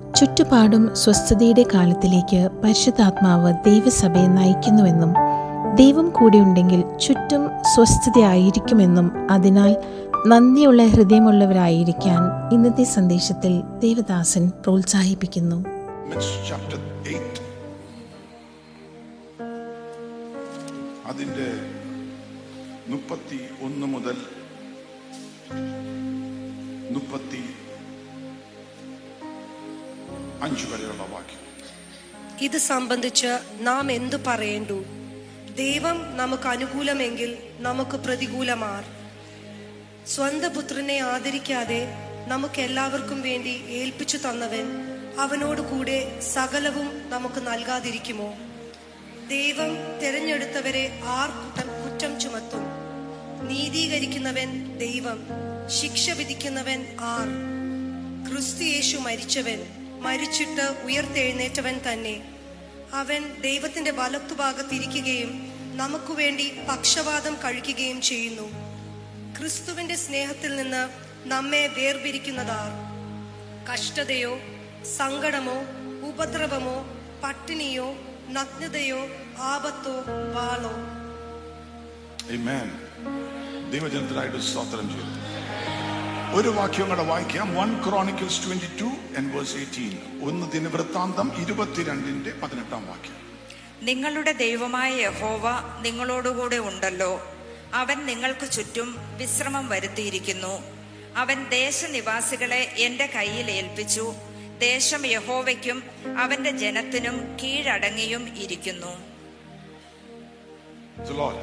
ചുറ്റുപാടും സ്വസ്ഥതയുടെ കാലത്തിലേക്ക് പരിശുദ്ധാത്മാവ് ദൈവസഭയെ നയിക്കുന്നുവെന്നും ദൈവം കൂടെയുണ്ടെങ്കിൽ ചുറ്റും സ്വസ്ഥതയായിരിക്കുമെന്നും അതിനാൽ നന്ദിയുള്ള ഹൃദയമുള്ളവരായിരിക്കാൻ ഇന്നത്തെ സന്ദേശത്തിൽ ദേവദാസൻ പ്രോത്സാഹിപ്പിക്കുന്നു Acts chapter 8 അതിന്റെ മുപ്പത്തി ഒന്ന് മുതൽ മുപ്പത്തി അഞ്ച് വരെയുള്ള വാക്യം ഇത് സംബന്ധിച്ച് നാം എന്തു പറയേണ്ടു ദൈവം നമുക്ക് അനുകൂലമെങ്കിൽ നമുക്ക് പ്രതികൂലമാർ സ്വന്തം പുത്രനെ ആദരിക്കാതെ നമുക്ക് എല്ലാവർക്കും വേണ്ടി ഏൽപ്പിച്ചു തന്നവൻ അവനോട് കൂടെ സകലവും നമുക്ക് നൽകാതിരിക്കുമോ ദൈവം തിരഞ്ഞെടുത്തവരെ ആർ കുറ്റം കുറ്റം ചുമത്തും നീതീകരിക്കുന്നവൻ ദൈവം ശിക്ഷ വിധിക്കുന്നവൻ ആർ ക്രിസ്തു യേശു മരിച്ചവൻ മരിച്ചിട്ട് ഉയർത്തെഴുന്നേറ്റവൻ തന്നെ അവൻ ദൈവത്തിന്റെ വലത്തുഭാഗത്തിരിക്കുകയും നമുക്ക് വേണ്ടി പക്ഷപാതം കഴിക്കുകയും ചെയ്യുന്നു ക്രിസ്തുവിന്റെ സ്നേഹത്തിൽ നിന്ന് നമ്മെ വേർപിരിക്കുന്നതാർ കഷ്ടതയോ സങ്കടമോ ഉപദ്രവമോ പട്ടിണിയോ നഗ്നതയോ ആപത്തോ വാളോ Amen. ദൈവജനത്തിനായിട്ട് സ്തോത്രം ചെയ്തു ഒരു വാക്യം കൂടെ വായിക്കാം one Chronicles twenty two and verse eighteen ഒന്ന് ദിനവൃത്താന്തം ഇരുപത്തിരണ്ടിന്റെ പതിനെട്ടാം വാക്യം നിങ്ങളുടെ ദൈവമായ യഹോവ നിങ്ങളോടുകൂടെ ഉണ്ടല്ലോ അവൻ നിങ്ങൾക്ക് ചുറ്റും വിശ്രമം വരുത്തിയിരിക്കുന്നു അവൻ ദേശനിവാസികളെ എന്റെ കയ്യിൽ ഏൽപ്പിച്ചു ദേശം യഹോവയ്ക്കും അവന്റെ ജനത്തിനും കീഴടങ്ങിയും ഇരിക്കുന്നു The Lord.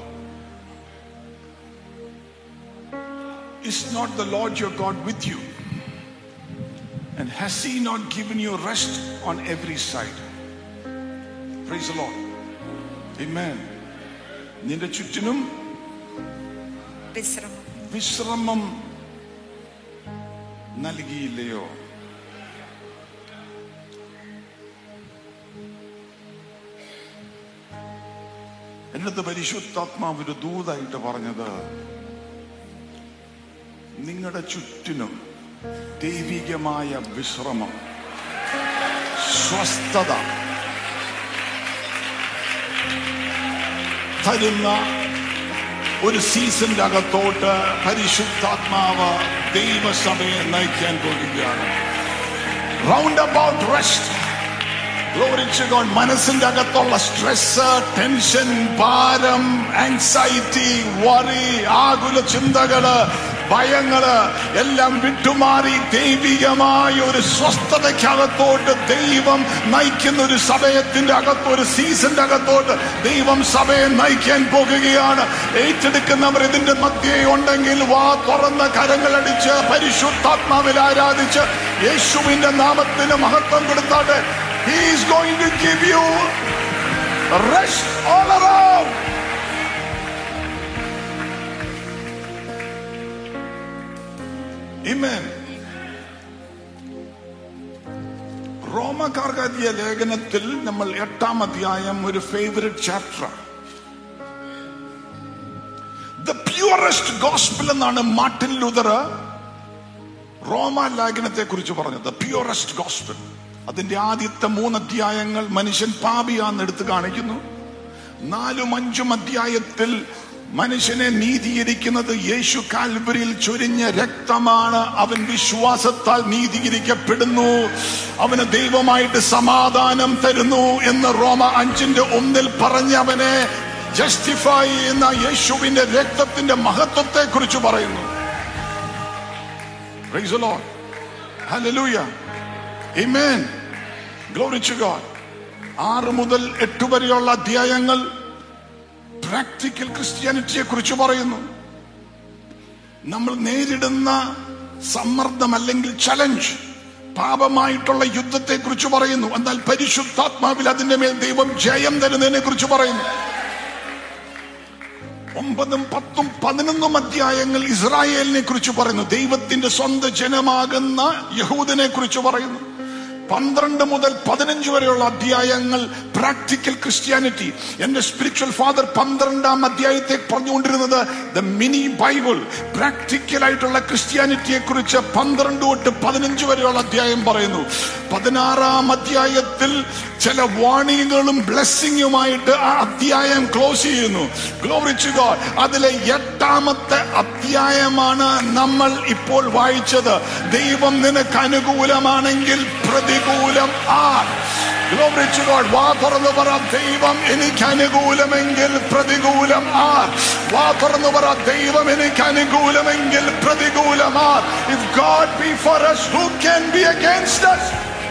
Is not the Lord your God with you? And has He not given you rest on every side? Praise the Lord. Amen. നിന്റെ ചുറ്റിനും വിശ്രമം വിശ്രമം നൽകിയില്ലയോ എന്നത് പരിശുദ്ധാത്മാവ് ഒരു ദൂതായിട്ട് പറഞ്ഞത് നിങ്ങളുടെ ചുറ്റിനും ദൈവികമായ വിശ്രമം സ്വസ്ഥത തരുന്ന ഒരു സീസണിന്റെ അകത്തോട്ട് പരിശുദ്ധാത്മാവ് ദൈവസഭയെ നയിക്കാൻ പോകുകയാണ് റൗണ്ട് അബൌട്ട് റെസ്റ്റ് ഗ്ലോറിച്ചുകൊണ്ട് മനസ്സിന്റെ അകത്തുള്ള സ്ട്രെസ് ടെൻഷൻ ഭാരം ആങ്സൈറ്റി വറി ആകുല ചിന്തകള് ഭയങ്ങള് എല്ലാം വിട്ടുമാറി ദൈവികമായ ഒരു സ്വസ്ഥതയ്ക്കകത്തോട്ട് ദൈവം നയിക്കുന്ന ഒരു സമയത്തിന്റെ അകത്ത് ഒരു സീസന്റെ അകത്തോട്ട് ദൈവം സഭയെ നയിക്കാൻ പോകുകയാണ് ഏറ്റെടുക്കുന്നവർ ഇതിന്റെ മധ്യേ ഉണ്ടെങ്കിൽ വാ തുറന്ന കരങ്ങളടിച്ച് പരിശുദ്ധാത്മാവിൽ ആരാധിച്ച് യേശുവിന്റെ നാമത്തിന് മഹത്വം കൊടുത്താട്ടെ He is going to give you rest all around. Amen. റോമക്കാർക്ക് എഴുതിയ ലേഖനത്തിൽ നമ്മൾ എട്ടാം അധ്യായം ഒരു favourite chapter the purest gospel എന്നാണ് മാർട്ടിൻ ലൂതർ റോമ ലേഖനത്തെ കുറിച്ച് പറഞ്ഞത് പ്യൂറസ്റ്റ് ഗോസ്പിൾ അതിന്റെ ആദ്യത്തെ മൂന്ന് അധ്യായങ്ങൾ മനുഷ്യൻ പാപിയാന്ന് എടുത്ത് കാണിക്കുന്നു നാലും അഞ്ചും അധ്യായത്തിൽ മനുഷ്യനെ നീതീകരിക്കുന്നത് യേശു കാൽവരിയിൽ ചൊരിഞ്ഞ രക്തമാണ് അവൻ വിശ്വാസത്താൽ നീതീകരിക്കപ്പെടുന്നു അവന് ദൈവമായിട്ട് സമാധാനം തരുന്നു എന്ന് റോമ അഞ്ചിന്റെ ഒന്നിൽ പറഞ്ഞ് അവനെ ജസ്റ്റിഫൈ ചെയ്യുന്ന യേശുവിന്റെ രക്തത്തിന്റെ മഹത്വത്തെ കുറിച്ച് പറയുന്നു Praise the Lord. Hallelujah. Amen. Glory to God. ആറ് മുതൽ എട്ട് വരെയുള്ള അധ്യായങ്ങൾ പ്രാക്ടിക്കൽ ക്രിസ്ത്യാനിറ്റിയെ കുറിച്ച് പറയുന്നു നമ്മൾ നേരിടുന്ന സമ്മർദ്ദം അല്ലെങ്കിൽ ചലഞ്ച് പാപമായിട്ടുള്ള യുദ്ധത്തെ കുറിച്ച് പറയുന്നു എന്നാൽ പരിശുദ്ധാത്മാവിൽ അതിന്റെ മേൽ ദൈവം ജയം തരുന്നതിനെ കുറിച്ച് പറയുന്നു ഒമ്പതും പത്തും പതിനൊന്നും അധ്യായങ്ങൾ ഇസ്രായേലിനെ കുറിച്ച് പറയുന്നു ദൈവത്തിന്റെ സ്വന്തം ജനമാകുന്ന യഹൂദനെ കുറിച്ച് പറയുന്നു പന്ത്രണ്ട് മുതൽ പതിനഞ്ച് വരെയുള്ള അധ്യായങ്ങൾ പ്രാക്ടിക്കൽ ക്രിസ്ത്യാനിറ്റി എന്റെ സ്പിരിച്വൽ ഫാദർ പന്ത്രണ്ടാം അധ്യായത്തെ പറഞ്ഞുകൊണ്ടിരുന്നത് ദ മിനി ബൈബിൾ പ്രാക്ടിക്കൽ ആയിട്ടുള്ള ക്രിസ്ത്യാനിറ്റിയെ കുറിച്ച് പന്ത്രണ്ട് തൊട്ട് പതിനഞ്ച് വരെയുള്ള അധ്യായം പറയുന്നു പതിനാറാം അധ്യായത്തിൽ ചില വാണിങ്ങുകളും ബ്ലെസ്സിങ്ങുമായിട്ട് ആ അധ്യായം ക്ലോസ് ചെയ്യുന്നു ഗ്ലോറിച്ചു ഗോഡ് അതിലെ എട്ടാമത്തെ അധ്യായമാണ് നമ്മൾ ഇപ്പോൾ വായിച്ചത് ദൈവം നിനക്ക് അനുകൂലമാണെങ്കിൽ പ്രതികൂലം ആ Glory to God. വാ തുറന്നു പറ ദൈവം എനിക്ക് അനുകൂലമെങ്കിൽ പ്രതികൂലം ആർ വാ തുറന്നു പറ ദൈവം എനിക്ക് അനുകൂലമെങ്കിൽ പ്രതികൂലം ആർ if God be for us who can be against us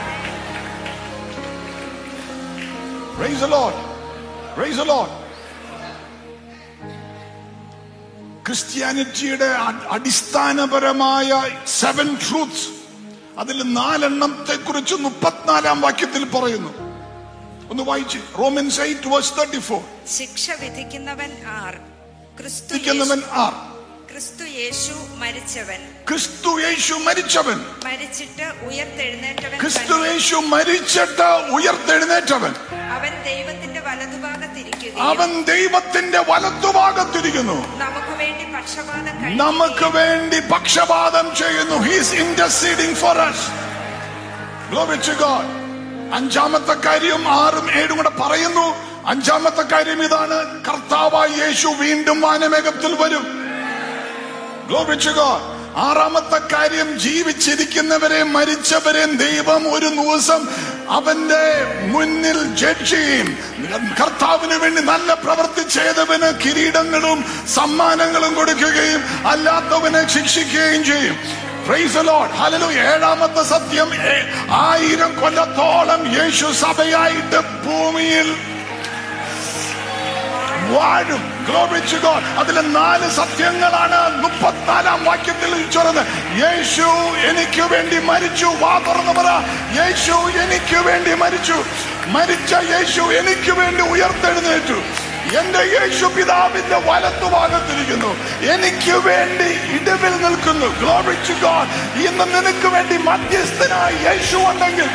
praise the lord praise the lord ക്രിസ്ത്യാനിറ്റിയുടെ അ- അടിസ്ഥാനപരമായ സെവൻ ട്രൂത്ത്സ് അതിൽ നാലെണ്ണത്തെ കുറിച്ച് മുപ്പത്തിനാലാം വാക്യത്തിൽ പറയുന്നു ഒന്ന് വായിച്ച് Romans eight verse thirty four ശിക്ഷ വിധിക്കുന്നവൻ ആർ ക്രിസ്തു ഇരിക്കുന്നവൻ യേശു- ആർ ക്രിസ്തു യേശു മരിച്ചവൻ ക്രിസ്തു യേശു മരിച്ചവൻ മരിച്ചിട്ട് ഉയർത്തെഴുന്നേറ്റവൻ ക്രിസ്തു തന്നെ. യേശു മരിച്ചിട്ട് ഉയർത്തെഴുന്നേറ്റവൻ അവൻ ദൈവത്തിന്റെ വലതുഭാഗത്തിരിക്കുകയും അവൻ ദൈവത്തിന്റെ വലത്തുഭാഗത്തിരിക്കുന്നു നമുക്ക് വേണ്ടി പക്ഷപാതം നമുക്ക് കഴിക്കുകയും വേണ്ടി പക്ഷപാതം ചെയ്യുന്നു he's interceding for us Glory to God. അഞ്ചാമത്തെ കാര്യം ആറും ഏഴും കൂടെ പറയുന്നു അഞ്ചാമത്തെ കാര്യം ഇതാണ് കർത്താവായ യേശു വീണ്ടും വാനമേഘത്തിൽ വരും Glory to God. ആറാമത്തെ കാര്യം ജീവിച്ചിരിക്കുന്നവരെ മരിച്ചവരെ ദൈവം ഒരു ദിവസം അവന്റെ മുന്നിൽ ജഡ്ജ് ചെയ്യും കർത്താവിന് വേണ്ടി നല്ല പ്രവൃത്തി ചെയ്തവന് കിരീടങ്ങളും സമ്മാനങ്ങളും കൊടുക്കുകയും അല്ലാത്തവനെ ശിക്ഷിക്കുകയും ചെയ്യും Praise the Lord. Hallelujah. ഏഴാമത്തെ സത്യം ഏ- ആയിരം കൊല്ലത്തോളം യേശു സഭയായിട്ട് ഭൂമിയിൽ വാഴും Glory to God. അതിലെ നാല് സത്യങ്ങളാണ് മുപ്പത്തിനാലാം വാക്യത്തിൽ ചൊല്ലുന്നത് യേശു എനിക്ക് വേണ്ടി മരിച്ചു വാ തുറന്നു പറ യേശു എനിക്ക് വേണ്ടി മരിച്ചു മരിച്ച യേശു എനിക്ക് വേണ്ടി ഉയർത്തെഴുന്നേറ്റു എന്റെ യേശു പിതാവിന്റെ വലത്തുഭാഗത്തിരിക്കുന്നു എനിക്ക് വേണ്ടി ഇടവിൽ നിൽക്കുന്നു Glory to God. ഇന്ന് നിനക്ക് വേണ്ടി മധ്യസ്ഥനായി യേശു ഉണ്ടെങ്കിൽ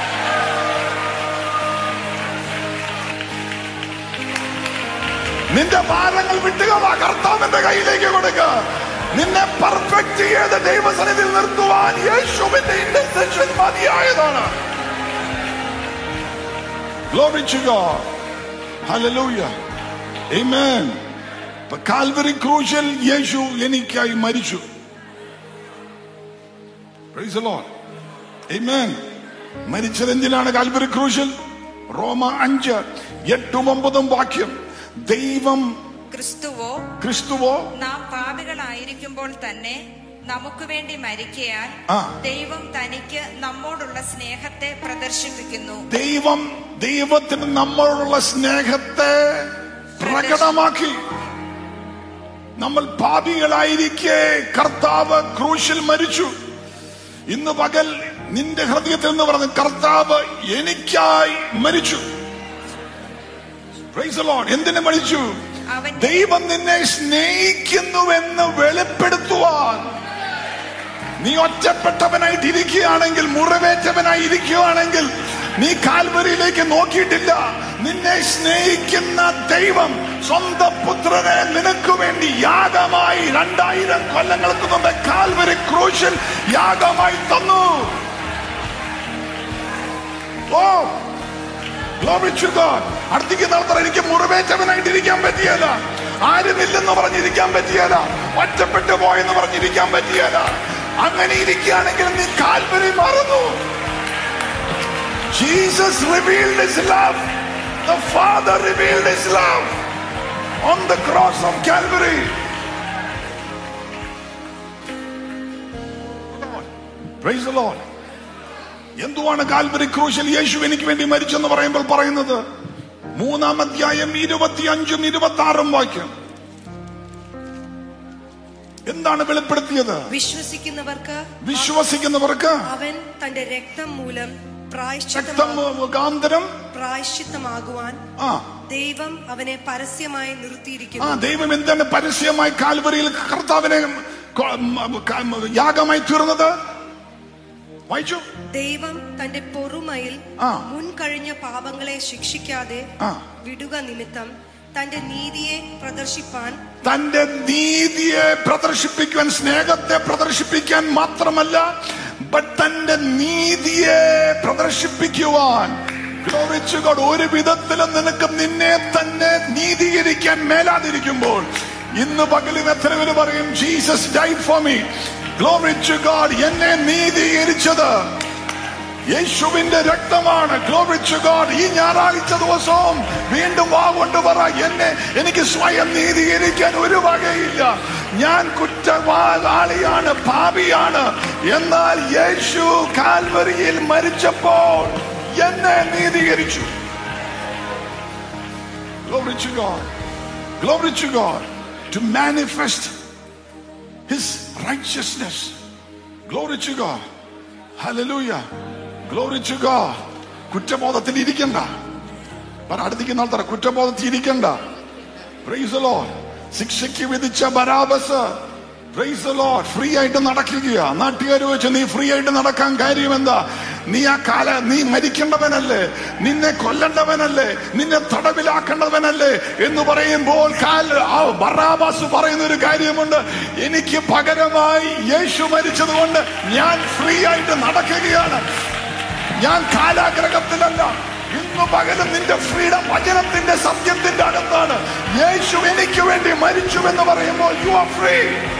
നിന്റെ ഭാരങ്ങൾ വിട്ടുക കർത്താവിന്റെ കയ്യിലേക്ക് കൊടുക്കുക നിന്നെ പെർഫെക്റ്റ് ചെയ്ത് ദൈവസന്നിധിയിൽ നിർത്തുവാൻ യേശുവിന്റെ ഇന്റർസെക്ഷൻ മതിയായതാണ് Glory to God. Hallelujah. Amen. ഇപ്പൊ കാൽവറി ക്രൂശിൽ യേശു എനിക്കായി മരിച്ചു Praise the Lord. Amen. മരിച്ചത് എന്തിനാണ് കാൽവറി ക്രൂശിൽ റോമ അഞ്ച് എട്ടും ഒമ്പതും വാക്യം ദൈവം ക്രിസ്തുവോ ക്രിസ്തുവോ നാം പാപികളായിരിക്കുമ്പോൾ തന്നെ നമുക്ക് വേണ്ടി മരിക്കയാൽ ആ. ദൈവം തനിക്ക് നമ്മോടുള്ള സ്നേഹത്തെ പ്രദർശിപ്പിക്കുന്നു ദൈവം ദൈവത്തിന് നമ്മളോടുള്ള സ്നേഹത്തെ പ്രകടമാക്കി നമ്മൾ പാപികളായിരിക്കെ കർത്താവ് ക്രൂശിൽ മരിച്ചു ഇന്ന് പകൽ നിന്റെ ഹൃദയത്തിൽ നിന്ന് പറഞ്ഞു കർത്താവ് എനിക്കായി മരിച്ചു Praise the Lord. എന്തിനു മരിച്ചു അവൻ ദൈവം നിന്നെ സ്നേഹിക്കുന്നുവെന്ന് വെളിപ്പെടുത്തുവാൻ നീ ഒറ്റപ്പെട്ടവനായിട്ട് ഇരിക്കുകയാണെങ്കിൽ മുറിവേറ്റവനായി ഇരിക്കുകയാണെങ്കിൽ നീ കാൽവരിയിലേക്ക് നോക്കിയിട്ടില്ല നിന്നെ സ്നേഹിക്കുന്ന ദൈവം സ്വന്തം പുത്രനെ നിനക്ക് വേണ്ടി യാഗമായി രണ്ടായിരം കൊല്ലങ്ങൾക്ക് മുമ്പ് കാൽവരി ക്രൂശിൽ യാഗമായി തന്നു ഓ Glory to God. അടുത്തേക്ക് നടത്തറ എനിക്ക് മുറിവേറ്റവനായിട്ട് ഇരിക്കാൻ പറ്റിയല്ല ആരുമില്ലെന്ന് പറഞ്ഞിരിക്കാൻ പറ്റിയല്ല ഒറ്റപ്പെട്ടു പോയെന്ന് പറഞ്ഞിരിക്കാൻ പറ്റിയല്ല അങ്ങനെ ഇരിക്കുകയാണെങ്കിൽ നീ കാൽവരി മറന്നു Jesus revealed his love. The Father revealed his love on the cross of Calvary. Praise the Lord. എന്തുവാണ് കാൽവരി ക്രൂശിൽ യേശു എനിക്ക് വേണ്ടി മരിച്ചെന്ന് പറയുമ്പോൾ പറയുന്നത് മൂന്നാം അധ്യായം ഇരുപത്തി അഞ്ചും ഇരുപത്തി ആറും വാക്യം എന്താണ് വെളിപ്പെടുത്തിയത് വിശ്വസിക്കുന്നവർക്ക് വിശ്വസിക്കുന്നവർക്ക് അവൻ തന്റെ രക്തം മൂലം ശക്തം പ്രായശ്ചിത്തമാ- മുഖാന്തരം പ്രായശ്ചിത്തമാകുവാൻ ആ ദൈവം അവനെ പരസ്യമായി ആ നിർത്തിയിരിക്കുന്നു ദൈവം എന്താണ് പരസ്യമായി കാൽവരിയിൽ കർത്താവിനെ കൊ- മ- ക- യാഗമായി തീർന്നത് വായിച്ചു ദൈവം തന്റെ പൊറുമയിൽ ആ. മുൻകഴിഞ്ഞ പാപങ്ങളെ ശിക്ഷിക്കാതെ ആ. വിടുക നിമിത്തം തന്റെ നീതിയെ പ്രദർശിപ്പാൻ തന്റെ നീതിയെ പ്രദർശിപ്പിക്കുവാൻ സ്നേഹത്തെ പ്രദർശിപ്പിക്കാൻ മാത്രമല്ല ബട്ട് തന്റെ നീതിയെ പ്രദർശിപ്പിക്കുവാൻ Glory to God. ഒരു വിധത്തിലും നിനക്ക് നിന്നെ തന്നെ നീതീകരിക്കാൻ മേലാതിരിക്കുമ്പോൾ ഇന്ന് പകലും എത്ര പേര് പറയും Jesus died for me glory to God എന്നെ നീതീകരിച്ചത് യേശുവിന്റെ രക്തമാണ് Glory to God. ഈ ഞായറാഴ്ച ദിവസവും വീണ്ടും വാ കൊണ്ട് പറ എന്നെ എനിക്ക് സ്വയം നീതീകരിക്കാൻ ഒരു വകയില്ല ഞാൻ കുറ്റവാളിയാണ് പാപിയാണ് എന്നാൽ യേശു കാൽവരിയിൽ മരിച്ചപ്പോൾ എന്നെ നീതീകരിച്ചു Glory to God. Glory to God. To manifest His righteousness. Glory to God. Hallelujah. Glory to God. കുറ്റബോധത്തിൽ ഇരിക്കണ്ട പറ അടുത്തേക്ക് നാൾ തറ കുറ്റബോധത്തിൽ ഇരിക്കണ്ട പ്രൈസ് ലോഡ് ശിക്ഷയ്ക്ക് വിധിച്ച ബരാബസ് പ്രൈസ് ലോഡ് ഫ്രീ ആയിട്ട് നടക്കുകയാ നാട്ടുകാർ വെച്ച് നീ ഫ്രീ ആയിട്ട് നടക്കാൻ കാര്യം എന്താ നീ ആ കാല നീ മരിക്കേണ്ടവനല്ലേ നിന്നെ കൊല്ലേണ്ടവനല്ലേ നിന്നെ തടവിലാക്കേണ്ടവനല്ലേ എന്ന് പറയുമ്പോൾ കാൽ ആ ബറാബാസ് പറയുന്ന ഒരു കാര്യമുണ്ട് എനിക്ക് പകരമായി യേശു മരിച്ചത് കൊണ്ട് ഞാൻ ഫ്രീ ആയിട്ട് നടക്കുകയാണ് ഞാൻ കാലാഗ്രഹത്തിലല്ല ഇന്ന് പകലും നിന്റെ ഫ്രീഡം വചനത്തിന്റെ സത്യത്തിന്റെ അകത്താണ് യേശു എനിക്ക് വേണ്ടി മരിച്ചു എന്ന് പറയുമ്പോൾ you are free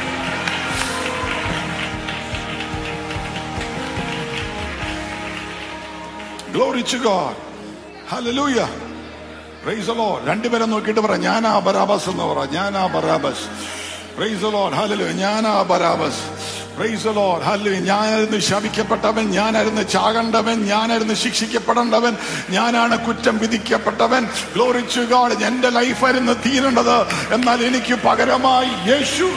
glory to God hallelujah praise the Lord രണ്ടുപേരെ നോക്കിയിട്ട് പറ ഞാനാ ബറാബസ് എന്ന് പറ ഞാനാ Barabbas praise the Lord hallelujah ഞാനാ Barabbas praise the Lord hallelujah ഞാനായിരുന്നു ശപിക്കപ്പെട്ടവൻ ഞാനായിരുന്നു ചാകേണ്ടവൻ ഞാനായിരുന്നു ശിക്ഷിക്കപ്പെടേണ്ടവൻ ഞാനാണ് കുറ്റം വിധിക്കപ്പെട്ടവൻ ഗ്ലോറി ടു ഗോഡ് എന്റെ ലൈഫായിരുന്നു തീരേണ്ടത് എന്നാൽ എനിക്ക് പകരമായി യേശു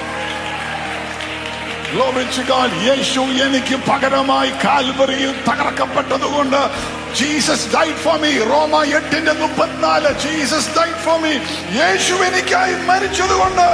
Glory to God. യേശു എനിക്ക് പകരമായി കാൽവറിയിൽ തകർക്കപ്പെട്ടതുകൊണ്ട് ജീസസ് ഡൈഡ് ഫോർ മീ റോമ എട്ടിന്റെ മുപ്പത്തിനാല് Jesus died for me Yeshu എനിക്കായി മരിച്ചതുകൊണ്ട്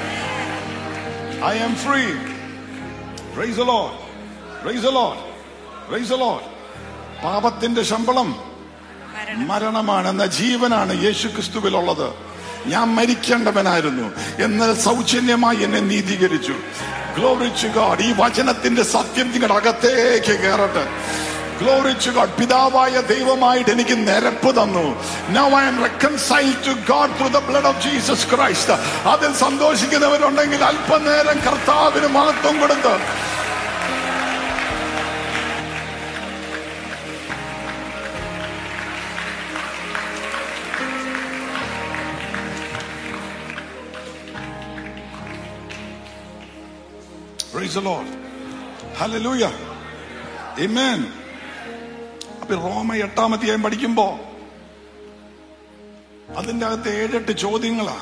I am free praise the Lord. Praise the Lord. Praise the Lord. പാപത്തിന്റെ ശമ്പളം മരണം മരണമാണ് എന്ന ജീവനാണ് യേശു ക്രിസ്തുവിലുള്ളത് ഞാൻ മരിക്കേണ്ടവനായിരുന്നു എന്നാൽ സൗജന്യമായി എന്നെ നീതീകരിച്ചു ഗ്ലോറിച്ചു ഗാഡ് ഈ വചനത്തിന്റെ സത്യം നിങ്ങളുടെ അകത്തേക്ക് കയറട്ടെ ഗ്ലോറിച്ചു ഗാഡ് പിതാവായ ദൈവമായിട്ട് എനിക്ക് നിരപ്പ് തന്നു now I am reconcile to God through the blood of Jesus Christ അതിൽ സന്തോഷിക്കുന്നവരുണ്ടെങ്കിൽ അല്പനേരം കർത്താവിന് മഹത്വം കൊടുത്ത് Praise the Lord. Hallelujah. Amen. അപ്പൊ റോമ എട്ടാം അധ്യായം പഠിക്കുമ്പോ അതിന്റെ അകത്ത് ഏഴെട്ട് ചോദ്യങ്ങളാ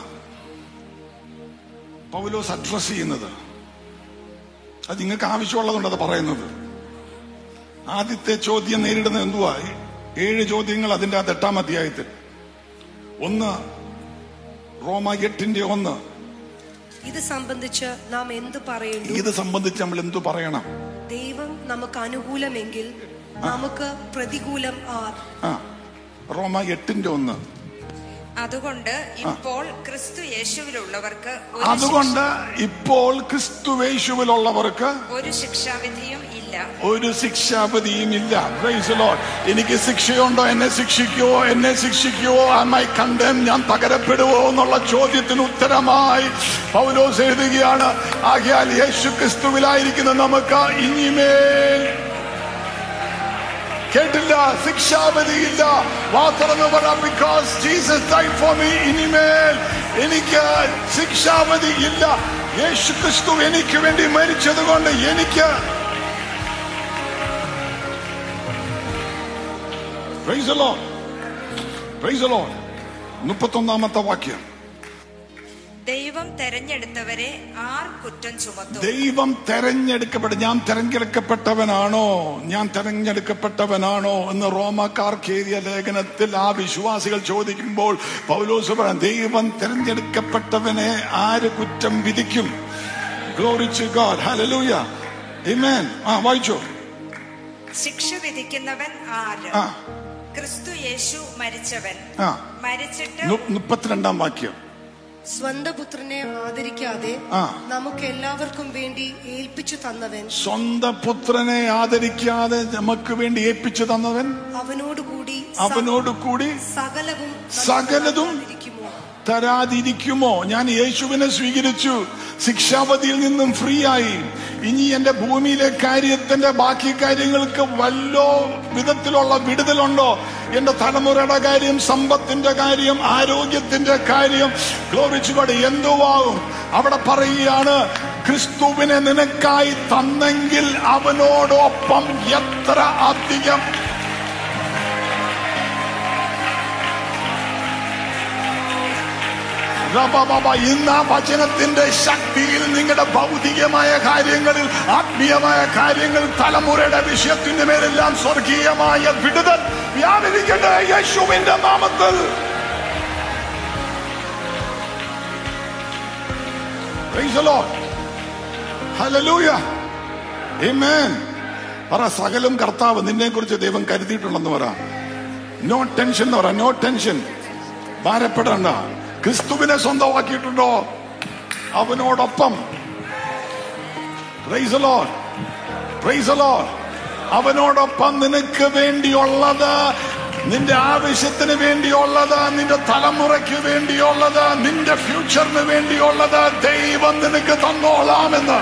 പൗലോസ് അഡ്രസ് ചെയ്യുന്നത് അത് നിങ്ങൾക്ക് ആവശ്യമുള്ളതുകൊണ്ട് അത് പറയുന്നത് ആദ്യത്തെ ചോദ്യം നേരിടുന്നത് എന്തുവാ ഏഴ് ചോദ്യങ്ങൾ അതിന്റെ അകത്ത് എട്ടാം അധ്യായത്തിൽ ഒന്ന് റോമ എട്ടിന്റെ ഒന്ന് ഇത് സംബന്ധിച്ച് നാം എന്ത് പറയുന്നു ഇത് സംബന്ധിച്ച് നമ്മൾ എന്തു പറയണം ദൈവം നമുക്ക് അനുകൂലമെങ്കിൽ നമുക്ക് പ്രതികൂലം ആർ ആ റോമ എട്ടിന്റെ ഒന്ന് അതുകൊണ്ട് ഇപ്പോൾ ക്രിസ്തു യേശുവിലുള്ളവർക്ക് ഒരു അതുകൊണ്ട് ഇപ്പോൾ ക്രിസ്തുവേശുവിലുള്ളവർക്ക് ശിക്ഷ- ഒരു ശിക്ഷാവിധിയും ഇല്ല ഒരു ശിക്ഷാപതിയും ഇല്ല Praise the Lord. എനിക്ക് ശിക്ഷയുണ്ടോ എന്നെ ശിക്ഷിക്കുവോ എന്നെ ശിക്ഷിക്കുവോ അമ്മായി കണ്ടം ഞാൻ തകരപ്പെടുവോ എന്നുള്ള ചോദ്യത്തിന് ഉത്തരമായി പൗലോസ് എഴുതുകയാണ് ആകയാൽ യേശു ക്രിസ്തുവിലായിരിക്കുന്ന നമുക്ക് ഇനിമേൽ കേട്ടില്ല ശിക്ഷാപതിയില്ല വാ തുറന്നു പറ because Jesus died for me ഇനിമേൽ എനിക്ക് ശിക്ഷാപതി ഇല്ല യേശു ക്രിസ്തു എനിക്ക് വേണ്ടി മരിച്ചത് കൊണ്ട് എനിക്ക് Praise the Lord. Praise the Lord. മുപ്പത്തൊന്നാമത്തെ വാക്യം ദൈവം തെരഞ്ഞെടുത്തവരെ ആർ കുറ്റം ചുമത്തും ദൈവം തെരഞ്ഞെടുക്കപ്പെട്ട ഞാൻ തെരഞ്ഞെടുക്കപ്പെട്ടവനാണോ ഞാൻ തെരഞ്ഞെടുക്കപ്പെട്ടവനാണോ എന്ന് റോമാക്കാർക്ക് എഴുതിയ ലേഖനത്തിൽ ആ വിശ്വാസികൾ ചോദിക്കുമ്പോൾ പൗലോസ് പറയാം ദൈവം തെരഞ്ഞെടുക്കപ്പെട്ടവനെ ആര് കുറ്റം വിധിക്കും ഗ്ലോറിച്ച് ഗോഡ് ഹല്ലേലൂയ ആമേൻ ആ വായിച്ചോ ശിക്ഷ വിധിക്കുന്നവൻ ആര് ആ ക്രിസ്തു യേശു മരിച്ചവൻ ആ മരിച്ചിട്ട് നു- മുപ്പത്തിരണ്ടാം വാക്യം സ്വന്തം പുത്രനെ ആദരിക്കാതെ ആ. നമുക്ക് എല്ലാവർക്കും വേണ്ടി ഏൽപ്പിച്ചു തന്നവൻ സ്വന്തം പുത്രനെ ആദരിക്കാതെ നമുക്ക് വേണ്ടി ഏൽപ്പിച്ചു തന്നവൻ അവനോടുകൂടി സ- അവനോട് കൂടി സകലവും സകലതും ഇരിക്കുമോ തരാതിരിക്കുമോ ഞാൻ യേശുവിനെ സ്വീകരിച്ചു ശിക്ഷാപതിയിൽ നിന്നും ഫ്രീ ആയി ഇനി എന്റെ ഭൂമിയിലെ കാര്യത്തിന്റെ ബാക്കി കാര്യങ്ങൾക്ക് വല്ലോ വിധത്തിലുള്ള വിടുതലുണ്ടോ എന്റെ തലമുറയുടെ കാര്യം സമ്പത്തിന്റെ കാര്യം ആരോഗ്യത്തിന്റെ കാര്യം ഗ്ലോറിച്ചുകൊണ്ട് എന്തുവാകും അവിടെ പറയുകയാണ് ക്രിസ്തുവിനെ നിനക്കായി തന്നെങ്കിൽ അവനോടൊപ്പം എത്ര അധികം റബബബ, ഇന്ന് ആ വചനത്തിന്റെ ശക്തിയിൽ നിങ്ങളുടെ ഭൗതികമായ കാര്യങ്ങളിൽ ആത്മീയമായ കാര്യങ്ങൾ തലമുറയുടെ വിഷയത്തിന്റെ മേലെല്ലാം സ്വർഗീയമായ വിടുതൽ വ്യാപരിക്കട്ടെ യേശുവിന്റെ നാമത്തിൽ Praise the Lord. Hallelujah. Amen. പറ സകലം കർത്താവ് നിന്നെ കുറിച്ച് ദൈവം കരുതിയിട്ടുണ്ടെന്ന് പറ നോ ടെൻഷൻ എന്ന് പറ നോ ടെൻഷൻ ഭാരപ്പെടണ്ട ക്രിസ്തുവിനെ സ്വന്തമാക്കിയിട്ടുണ്ടോ അവനോടൊപ്പം Praise the Lord. Praise the Lord. അവനോടൊപ്പം നിനക്ക് വേണ്ടിയുള്ളത് നിന്റെ ആവശ്യത്തിന് വേണ്ടിയുള്ളത് നിന്റെ തലമുറയ്ക്ക് വേണ്ടിയുള്ളത് നിന്റെ ഫ്യൂച്ചറിന് വേണ്ടിയുള്ളത് ദൈവം നിനക്ക് തന്നോളാമെന്ന്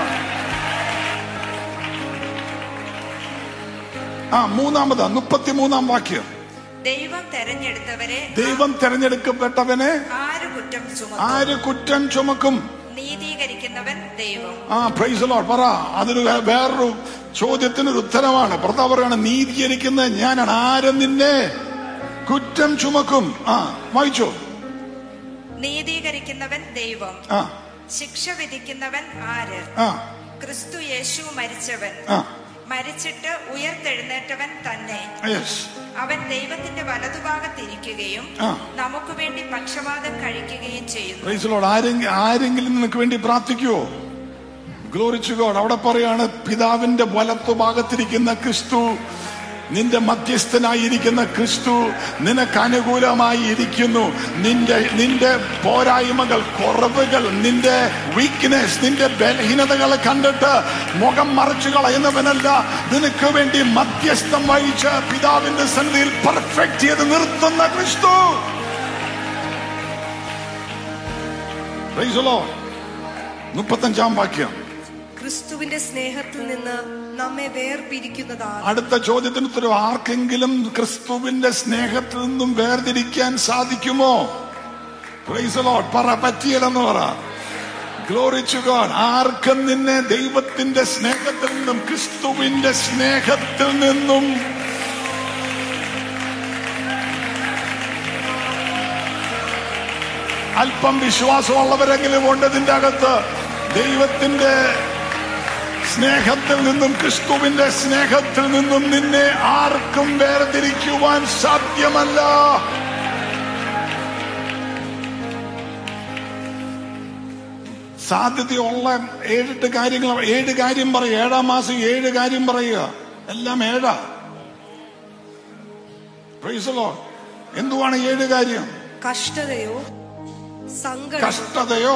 ആ മൂന്നാമത് മുപ്പത്തിമൂന്നാം വാക്യം ദൈവം തെരഞ്ഞെടുത്തവരെ ദൈവം തെരഞ്ഞെടുക്കപ്പെട്ടവനെ ആര് കുറ്റം ചുമത്തും ആര് കുറ്റം ചുമക്കും നീതീകരിക്കുന്നവൻ ദൈവം ആ പ്രൈസ് ലോഡ് പറ അതൊരു വേ- വേറൊരു ചോദ്യത്തിനൊരു ഉത്തരമാണ് ഭർത്താവ് പറയാണ് നീതീകരിക്കുന്ന ഞാനാണ് ആരും നിന്നെ കുറ്റം ചുമക്കും ആ വായിച്ചോ നീതീകരിക്കുന്നവൻ ദൈവം ആ ശിക്ഷ വിധിക്കുന്നവൻ ആര് ആ ക്രിസ്തു യേശു മരിച്ചവൻ ആ മരിച്ചിട്ട് ഉയർത്തെഴുന്നേറ്റവൻ തന്നെ യെസ് അവൻ ദൈവത്തിന്റെ വലതുഭാഗത്തിരിക്കുകയും ആ. നമുക്ക് വേണ്ടി പക്ഷപാതം കഴിക്കുകയും ചെയ്യുന്നു പ്രൈസ് ലോഡ് ആരെങ്കിലും ആരെങ്കിലും നിനക്ക് വേണ്ടി പ്രാർത്ഥിക്കുവോ ഗ്ലോറിച്ചു ഗോഡ് അവിടെ പറയാണ് പിതാവിന്റെ വലത്തു ഭാഗത്തിരിക്കുന്ന ക്രിസ്തു നിന്റെ മധ്യസ്ഥനായിരിക്കുന്ന ക്രിസ്തു നിനക്ക് അനുകൂലമായി ഇരിക്കുന്നു നിന്റെ നിന്റെ പോരായ്മകൾ കുറവുകൾ നിന്റെ വീക്ക്നെസ് നിന്റെ ബലഹീനതകളെ കണ്ടിട്ട് മുഖം മറച്ചു കളയുന്നവനല്ല നിനക്ക് വേണ്ടി മധ്യസ്ഥം വഹിച്ച് പിതാവിന്റെ സന്നിധിയിൽ പെർഫെക്റ്റ് ചെയ്ത് നിർത്തുന്ന ക്രിസ്തു Praise the Lord. മുപ്പത്തഞ്ചാം വാക്യം ക്രിസ്തുവിന്റെ സ്നേഹത്തിൽ നിന്ന് നമ്മെ വേർപിരിക്കുന്നതാണ് അടുത്ത ചോദ്യത്തിന് ഉത്തരവ് ആർക്കെങ്കിലും ക്രിസ്തുവിന്റെ സ്നേഹത്തിൽ നിന്നും വേർതിരിക്കാൻ സാധിക്കുമോ Praise the Lord. പറ പറ്റിയില്ലെന്ന് പറ ഗ്ലോറിച്ചു ഗോഡ് ആർക്കും നിന്നെ ദൈവത്തിന്റെ സ്നേഹത്തിൽ നിന്നും ക്രിസ്തുവിന്റെ സ്നേഹത്തിൽ നിന്നും അല്പം വിശ്വാസമുള്ളവരെങ്കിലും ഉണ്ട് ഇതിന്റെ അകത്ത് ദൈവത്തിന്റെ സ്നേഹത്തിൽ നിന്നും ക്രിസ്തുവിന്റെ സ്നേഹത്തിൽ നിന്നും നിന്നെ ആർക്കും വേർതിരിക്കുവാൻ സാധ്യമല്ല സാധ്യതയുള്ള ഏഴെട്ട് കാര്യങ്ങൾ ഏഴ് കാര്യം പറയുക ഏഴാം മാസം ഏഴ് കാര്യം പറയുക എല്ലാം ഏഴാ Praise the Lord. എന്തുവാണ് ഏഴ് കാര്യം കഷ്ടതയോ സങ്കടമോ കഷ്ടതയോ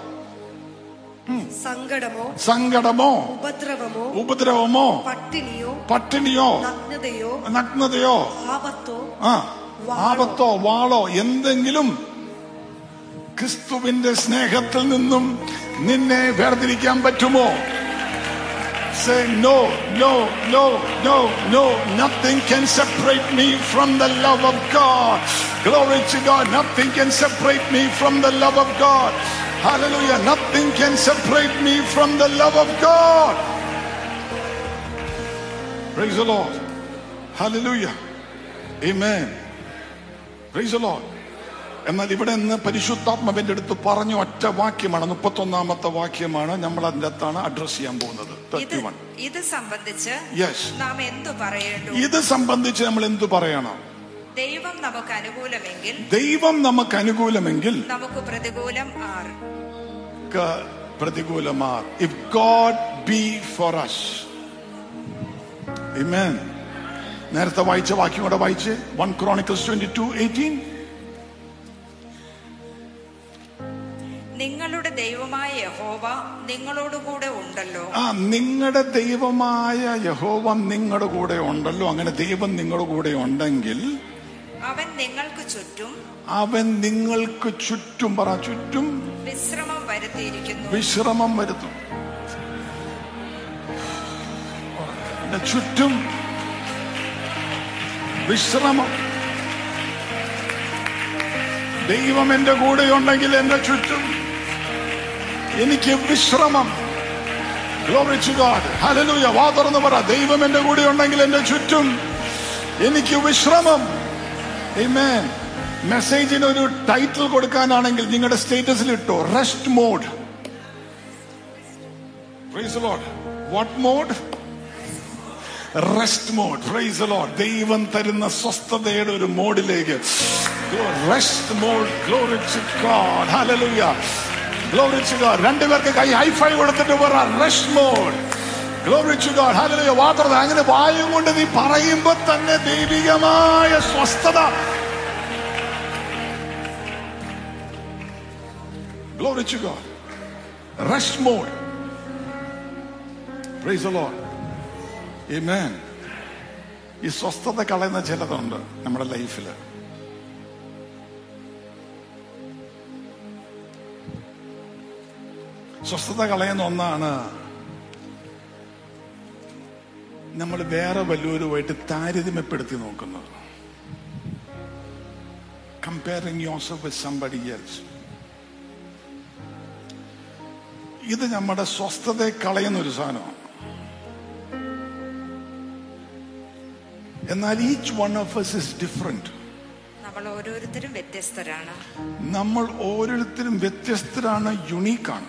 സങ്കടമോ സങ്കടമോ ഉപദ്രവമോ ഉപദ്രവമോ പട്ടിണിയോ പട്ടിണിയോ നഗ്നതയോ നഗ്നതയോ ആപത്തോ ആ വാളോ. ആപത്തോ വാളോ എന്തെങ്കിലും ക്രിസ്തുവിന്റെ സ്നേഹത്തിൽ നിന്നും നിന്നെ വേർതിരിക്കാൻ പറ്റുമോ Say no, no, no, no, no. Nothing can separate me from the love of God. Glory to God. Nothing can separate me from the love of God. Hallelujah. Nothing can separate me from the love of God. Praise the Lord. Hallelujah. Amen. Praise the Lord. എന്നാൽ ഇവിടെ നിന്ന് പരിശുദ്ധാത്മാവിന്റെ അടുത്ത് പറഞ്ഞ ഒറ്റ വാക്യമാണ് മുപ്പത്തൊന്നാമത്തെ വാക്യമാണ് നമ്മൾ അതിന്റെ അകത്താണ് അഡ്രസ് ചെയ്യാൻ പോകുന്നത് ഇത് തേർട്ടി വൺ ഇത് സംബന്ധിച്ച് യെസ് നാം എന്തു പറയേണ്ടു ഇത് സംബന്ധിച്ച് നമ്മൾ എന്തു പറയണം ദൈവം നമുക്ക് അനുകൂലമെങ്കിൽ ദൈവം നമുക്ക് അനുകൂലമെങ്കിൽ നമുക്ക് പ്രതികൂലം ആർ നമുക്ക് പ്രതികൂലമാർ if God be for us Amen. നേരത്തെ വായിച്ച വാക്യം കൂടെ വായിച്ച് one Chronicles twenty two eighteen നിങ്ങളുടെ ദൈവമായ യഹോവ നിങ്ങളോടുകൂടെ ഉണ്ടല്ലോ ആ നിങ്ങളുടെ ദൈവമായ യഹോവ നിങ്ങളുടെ കൂടെ ഉണ്ടല്ലോ അങ്ങനെ ദൈവം നിങ്ങളുടെ കൂടെ ഉണ്ടെങ്കിൽ അവൻ നിങ്ങൾക്ക് ചുറ്റും അവൻ നിങ്ങൾക്ക് ചുറ്റും പറ ചുറ്റും വിശ്രമം വരുത്തിയിരിക്കുന്നു വിശ്രമം വരുത്തും എന്റെ ചുറ്റും വിശ്രമം ദൈവം എന്റെ കൂടെ ഉണ്ടെങ്കിൽ എന്റെ ചുറ്റും എനിക്ക് വിശ്രമം Glory to God. Hallelujah. വാ തുറന്ന് പറ ദൈവം എന്റെ കൂടെ ഉണ്ടെങ്കിൽ എന്റെ ചുറ്റും എനിക്ക് വിശ്രമം Amen. മെസ്സേജിന് ഒരു ടൈറ്റിൽ കൊടുക്കാനാണെങ്കിൽ നിങ്ങളുടെ സ്റ്റേറ്റസിൽ ഇട്ടോ rest mode praise Lord what mode rest mode praise Lord ദൈവം തരുന്ന സ്വസ്ഥതയുടെ ഒരു മോഡിലേക്ക് rest mode glory to God hallelujah glory to God രണ്ടുപേർക്ക് കൈ ഹൈ ഫൈവ് കൊടുത്തിട്ട് പറ rest mode glory to God hallelujah വാത്ര അങ്ങനെ വായും കൊണ്ട് നീ പറയുമ്പോൾ തന്നെ ദൈവികമായ സ്വസ്ഥത Glory to God. Rest mode. Praise the Lord. Amen. ഈ സ്വസ്ഥത കളയുന്ന ചിലതുണ്ട് നമ്മുടെ ലൈഫിൽ സ്വസ്ഥത കളയുന്ന ഒന്നാണ് നമ്മൾ വേറെ വല്ലവരുമായിട്ട് താരതമ്യപ്പെടുത്തി നോക്കുന്നത് comparing yourself with somebody else ഇത് നമ്മുടെ സ്വസ്ഥതയെ കളയുന്ന ഒരു സാധനമാണ് എന്നാൽ each one of us is different നമ്മൾ ഓരോരുത്തരും വ്യത്യസ്തരാണ് നമ്മൾ ഓരോരുത്തരും വ്യത്യസ്തരാണ് യുണീക്കാണ്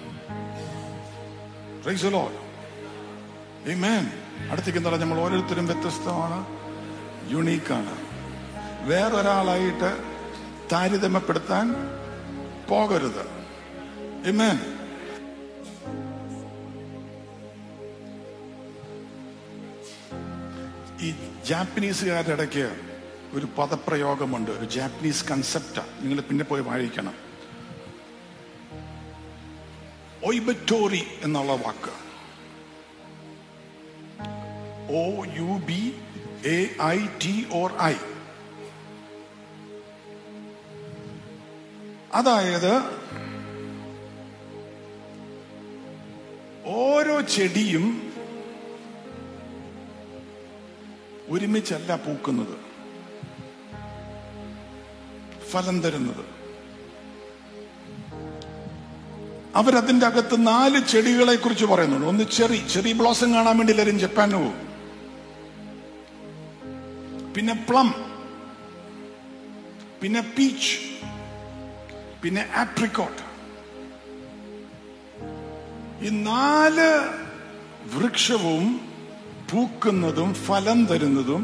അടുത്തേക്ക് എന്താ നമ്മൾ ഓരോരുത്തരും വ്യത്യസ്തമാണ് യുണീക്കാണ് വേറൊരാളായിട്ട് താരതമ്യപ്പെടുത്താൻ പോകരുത് Amen. ഈ ജാപ്പനീസുകാരുടെ ഇടയ്ക്ക് ഒരു പദപ്രയോഗമുണ്ട് ഒരു ജാപ്പനീസ് കൺസെപ്റ്റാ നിങ്ങൾ പിന്നെ പോയി വായിക്കണം ഒയ്ബറ്റോറി എന്നുള്ള വാക്ക് O U B A I T or I അതായത് ഓരോ ചെടിയും ഒരുമിച്ചല്ല പൂക്കുന്നത് ഫലം തരുന്നത് അവരതിന്റെ അകത്ത് നാല് ചെടികളെ കുറിച്ച് പറയുന്നുണ്ട് ഒന്ന് ചെറി ചെറി ബ്ലോസം കാണാൻ വേണ്ടി എല്ലാവരും ജപ്പാന് പോകും പിന്നെ പ്ലം പിന്നെ പീച്ച് പിന്നെ ആപ്രിക്കോട്ട് ഈ നാല് വൃക്ഷവും പൂക്കുന്നതും ഫലം തരുന്നതും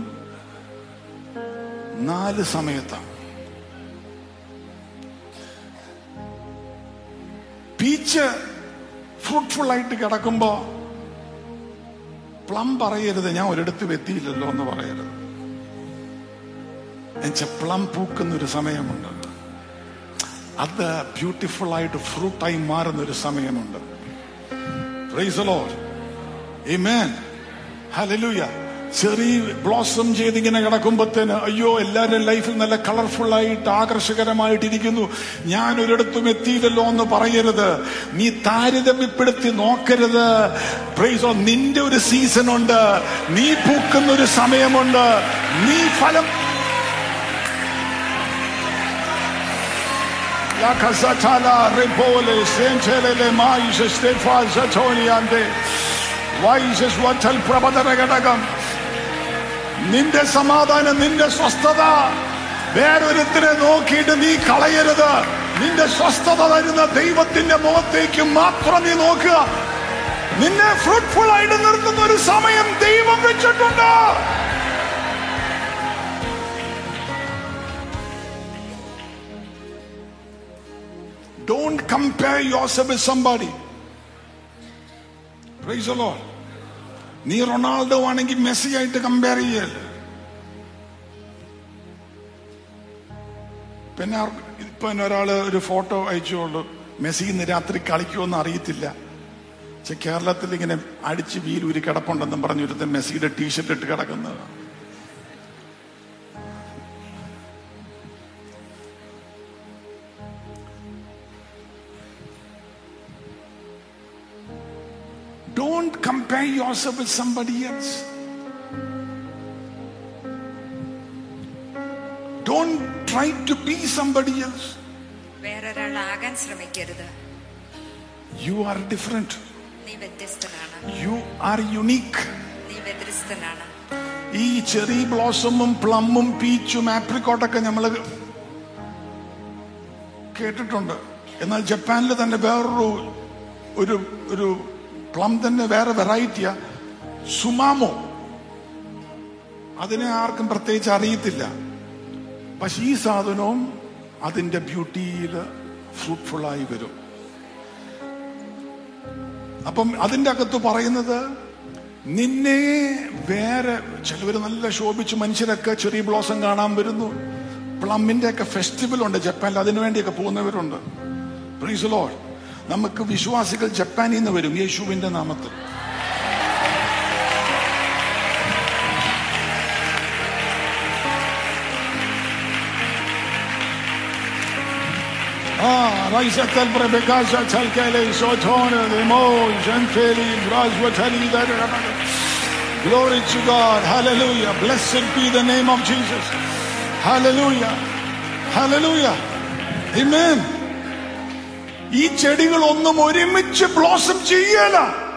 നാല് സമയത്താണ് പീച്ച് ഫ്രൂട്ട്ഫുൾ ആയിട്ട് കിടക്കുമ്പോ പ്ലം പറയരുത് ഞാൻ ഒരിടത്തും എത്തിയില്ലല്ലോ എന്ന് പറയരുത് എന്നുവെച്ചാ പ്ലം പൂക്കുന്ന ഒരു സമയമുണ്ട് അത് ബ്യൂട്ടിഫുൾ ആയിട്ട് ഫ്രൂട്ടായി മാറുന്ന ഒരു സമയമുണ്ട് പ്രൈസ് ലോർഡ് Amen. Hallelujah. ചെറിയ ബ്ലോസം ചെയ്ത് ഇങ്ങനെ കിടക്കുമ്പോഴത്തേന് അയ്യോ എല്ലാവരും ലൈഫിൽ നല്ല കളർഫുൾ ആയിട്ട് ആകർഷകരമായിട്ടിരിക്കുന്നു ഞാൻ ഒരിടത്തും എത്തിയില്ലല്ലോ എന്ന് പറയരുത് നീ താരതമ്യപ്പെടുത്തി നോക്കരുത് പ്രൈസോ നിന്റെ ഒരു സീസൺ ഉണ്ട് നീ പൂക്കുന്ന ഒരു സമയമുണ്ട് നീ ഫലം La casatala repole sencelele mais stefa zatoniante വൈസസ് വറ്റൽ പ്രബദന ഘടകം നിന്റെ സമാധാനം നിന്റെ സ്വസ്ഥത വേറൊരുത്തരെ നോക്കിയിട്ട് നീ കളയരുത് നിന്റെ സ്വസ്ഥത തരുന്ന ദൈവത്തിന്റെ മുഖത്തേക്ക് മാത്രം നീ നോക്കുക നിന്നെ ഫ്രൂട്ട്ഫുൾ ആയിട്ട് നിർത്തുന്ന ഒരു സമയം ദൈവം വെച്ചിട്ടുണ്ട് Don't compare yourself with somebody. Praise the Lord. നീ റൊണാൾഡോ ആണെങ്കിൽ മെസ്സി ആയിട്ട് കമ്പയർ ചെയ്യല്ല പിന്നെ അവർക്ക് ഇപ്പൊ എന്നെ ഒരാള് ഒരു ഫോട്ടോ അയച്ചുള്ളൂ മെസ്സി ഇന്ന് രാത്രി കളിക്കുമെന്ന് അറിയത്തില്ല പക്ഷെ കേരളത്തിൽ ഇങ്ങനെ അടിച്ച് വീലൂരി കിടപ്പുണ്ടെന്നും പറഞ്ഞു ഒരുത്തൻ മെസ്സിയുടെ ടീഷർട്ട് ഇട്ട് കിടക്കുന്നത് Don't compare yourself with somebody else. Don't try to be somebody else. വേറൊരാളാകാൻ ശ്രമിക്കരുത് You are different. നീ വ്യത്യസ്തനാണ് You are unique. നീ വ്യത്യസ്തനാണ് ഈ ചെറി ബ്ലോസമും പ്ലമ്മും പീച്ചും ആപ്രിക്കോട്ടൊക്കെ നമ്മൾ കേട്ടിട്ടുണ്ട് എന്നാൽ ജപ്പാനിൽ തന്നെ വേറൊരു ഒരു ഒരു പ്ലം തന്നെ വേറെ വെറൈറ്റിയാ സുമാമോ അതിനെ ആർക്കും പ്രത്യേകിച്ച് അറിയത്തില്ല പക്ഷെ ഈ സാധനവും അതിന്റെ ബ്യൂട്ടിയിൽ ഫ്രൂട്ട്ഫുള്ളായി വരും അപ്പം അതിന്റെ അകത്ത് പറയുന്നത് നിന്നെ വേറെ ചിലവർ നല്ല ശോഭിച്ച് മനുഷ്യരൊക്കെ ചെറിയ ബ്ലോസം കാണാൻ വരുന്നു പ്ലമ്മിന്റെ ഒക്കെ ഫെസ്റ്റിവൽ ഉണ്ട് ജപ്പാനിൽ അതിനു വേണ്ടിയൊക്കെ പോകുന്നവരുണ്ട് Praise the Lord. നമുക്ക് വിശ്വാസികൾ ജപ്പാനിൽ നിന്ന് വരും യേശുവിന്റെ നാമത്തിൽ Ah, raisa tal prebekasa tal kele sotone de mo gentili braswatali da Glory to God. Hallelujah. Blessed be the name of Jesus. Hallelujah. Hallelujah. Amen. ഈ ചെടികൾ ഒന്നും ഒരുമിച്ച് ബ്ലോസം ചെയ്യല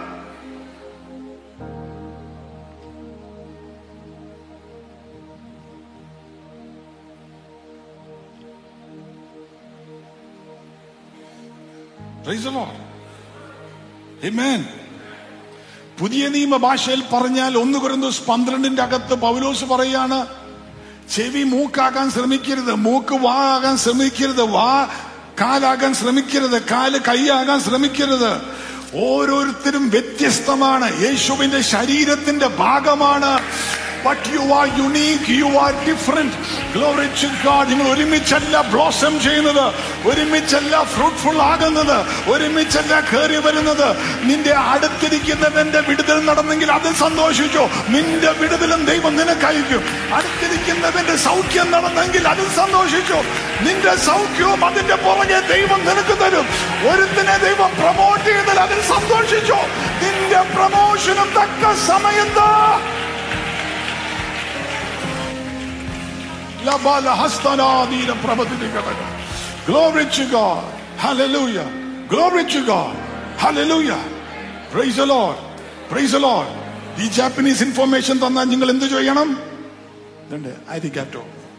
Praise the Lord. Amen. പുതിയ നിയമ ഭാഷയിൽ പറഞ്ഞാൽ ഒന്ന് കുരുന്തോസ് പന്ത്രണ്ടിന്റെ അകത്ത് പൗലോസ് പറയാണ് ചെവി മൂക്കാകാൻ ശ്രമിക്കരുത് മൂക്ക് വാ ആകാൻ ശ്രമിക്കരുത് വാ കാലാകാൻ ശ്രമിക്കരുത് കാല് കൈയാകാൻ ശ്രമിക്കരുത് ഓരോരുത്തരും വ്യത്യസ്തമാണ് യേശുവിന്റെ ശരീരത്തിന്റെ ഭാഗമാണ് but you are unique you are different glory to God നിങ്ങൾ ഒരുമിച്ചല്ല ബ്ലോസം ചെയ്യുന്നത് ഒരുമിച്ചല്ല ഫ്രൂട്ട്ഫുൾ ആകുന്നത് ഒരുമിച്ചല്ല കയറി വരുന്നത് നിന്റെ അടുത്തിരിക്കുന്നവന്റെ വിടുതൽ നടന്നെങ്കിൽ അത് സന്തോഷിച്ചോ നിന്റെ വിടുതലും ദൈവം നിനക്കയക്കും അടുത്തിരിക്കുന്നവന്റെ സൗഖ്യം നടന്നെങ്കിൽ അത് സന്തോഷിച്ചോ നിന്റെ സൗഖ്യവും അതിന്റെ പുറകെ ദൈവം നിനക്ക് തരും ഒരുത്തിനെ ദൈവം പ്രൊമോട്ട് ചെയ്താൽ അതിൽ സന്തോഷിച്ചോ നിന്റെ പ്രമോഷനും തക്ക സമയത്ത് ലബാല ഹസ്തനാദീന പ്രവചിക്കട്ടെ Glory to God. Hallelujah. Glory to God. Hallelujah. Praise the Lord. Praise the Lord. ഈ ജാപ്പനീസ് ഇൻഫർമേഷൻ തന്നാൽ നിങ്ങൾ എന്ത് ചെയ്യണം ഇതുണ്ട് ആയിരിക്കാറ്റോ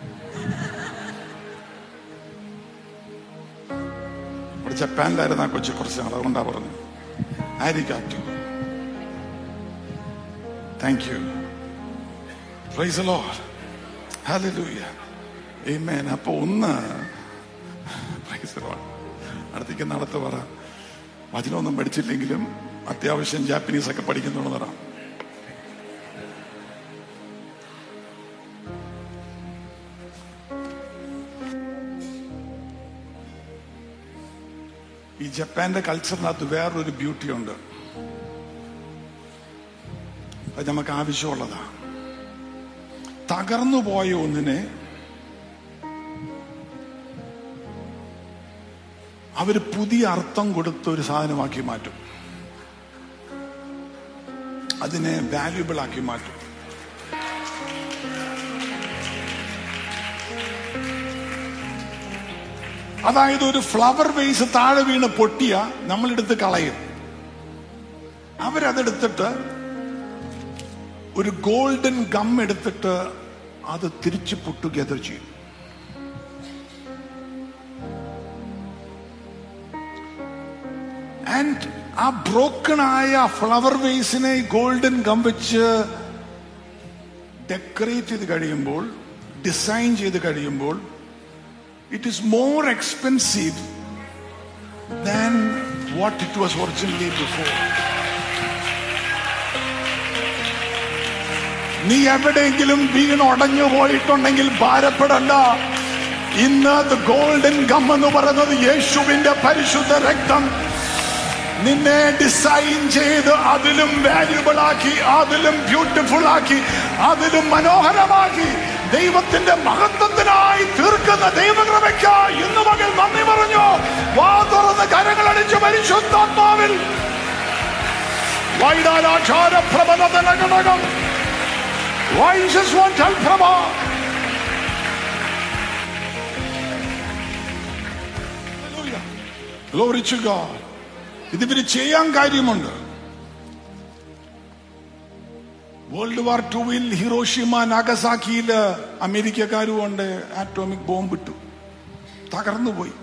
ഇവിടെ ജപ്പാനിലായിരുന്നു ആ കൊച്ചു കുറച്ച് നാൾ അതുകൊണ്ടാ പറഞ്ഞു ആയിരിക്കാറ്റോ thank you praise the Lord. Hallelujah. Amen. അപ്പൊ ഒന്ന് Praise the Lord. അടുത്തേക്ക് നടത്ത് പറ വചനമൊന്നും പഠിച്ചില്ലെങ്കിലും അത്യാവശ്യം ജാപ്പനീസ് ഒക്കെ പഠിക്കുന്നുള്ളൂ പറ ഈ ജപ്പാന്റെ കൾച്ചറിനകത്ത് വേറൊരു ബ്യൂട്ടി ഉണ്ട് അത് നമുക്ക് ആവശ്യമുള്ളതാണ് തകർന്നു പോയ ഒന്നിനെ അവര് പുതിയ അർത്ഥം കൊടുത്ത ഒരു സാധനമാക്കി മാറ്റും അതിനെ വാല്യുബിൾ ആക്കി മാറ്റും അതായത് ഒരു ഫ്ലവർ വേസ് താഴെ വീണ് പൊട്ടിയ നമ്മളെടുത്ത് കളയും അവരതെടുത്തിട്ട് ഒരു ഗോൾഡൻ ഗം എടുത്തിട്ട് അത് തിരിച്ച് പുട്ട് ടുഗെദർ ചെയ്യും ആൻഡ് ആ ബ്രോക്കൺ ആയ ഫ്ലവർ വേസിനെ ഗോൾഡൻ ഗം വെച്ച് ഡെക്കറേറ്റ് ചെയ്ത് കഴിയുമ്പോൾ ഡിസൈൻ ചെയ്ത് കഴിയുമ്പോൾ it is more expensive than what it was originally before നീ എവിടെയെങ്കിലും വീണ് ഉടഞ്ഞു പോയിട്ടുണ്ടെങ്കിൽ ഭാരപ്പെടണ്ട ഇന്ന് ഗോൾഡൻ ഗം എന്ന് പറയുന്നത് യേശുവിന്റെ പരിശുദ്ധ രക്തം നിന്നെ ഡിസൈൻ ചെയ്ത് അതിലും വാല്യുബിൾ ആക്കി അതിലും ബ്യൂട്ടിഫുൾ ആക്കി അതിലും മനോഹരമാക്കി ദൈവത്തിന്റെ മഹത്വത്തിനായി തീർക്കുന്ന ദൈവകൃപയ്ക്ക് ഇന്ന് മകൾ നന്ദി പറഞ്ഞു വാ തുറന്ന് കരങ്ങളടിച്ച് പരിശുദ്ധാത്മാവിൽ വൈഡാലാചാര പ്രബലതന ഘടകം വൈശസ്വൽപ്രഭ Glory to God. ഇതിവര് ചെയ്യാൻ കാര്യമുണ്ട് വേൾഡ് വാർ ടുവിൽ ഹിറോഷിമ നാഗസാക്കിയില് അമേരിക്കക്കാരും ഉണ്ട് ആറ്റോമിക് ബോംബ് ഇട്ടു തകർന്നുപോയി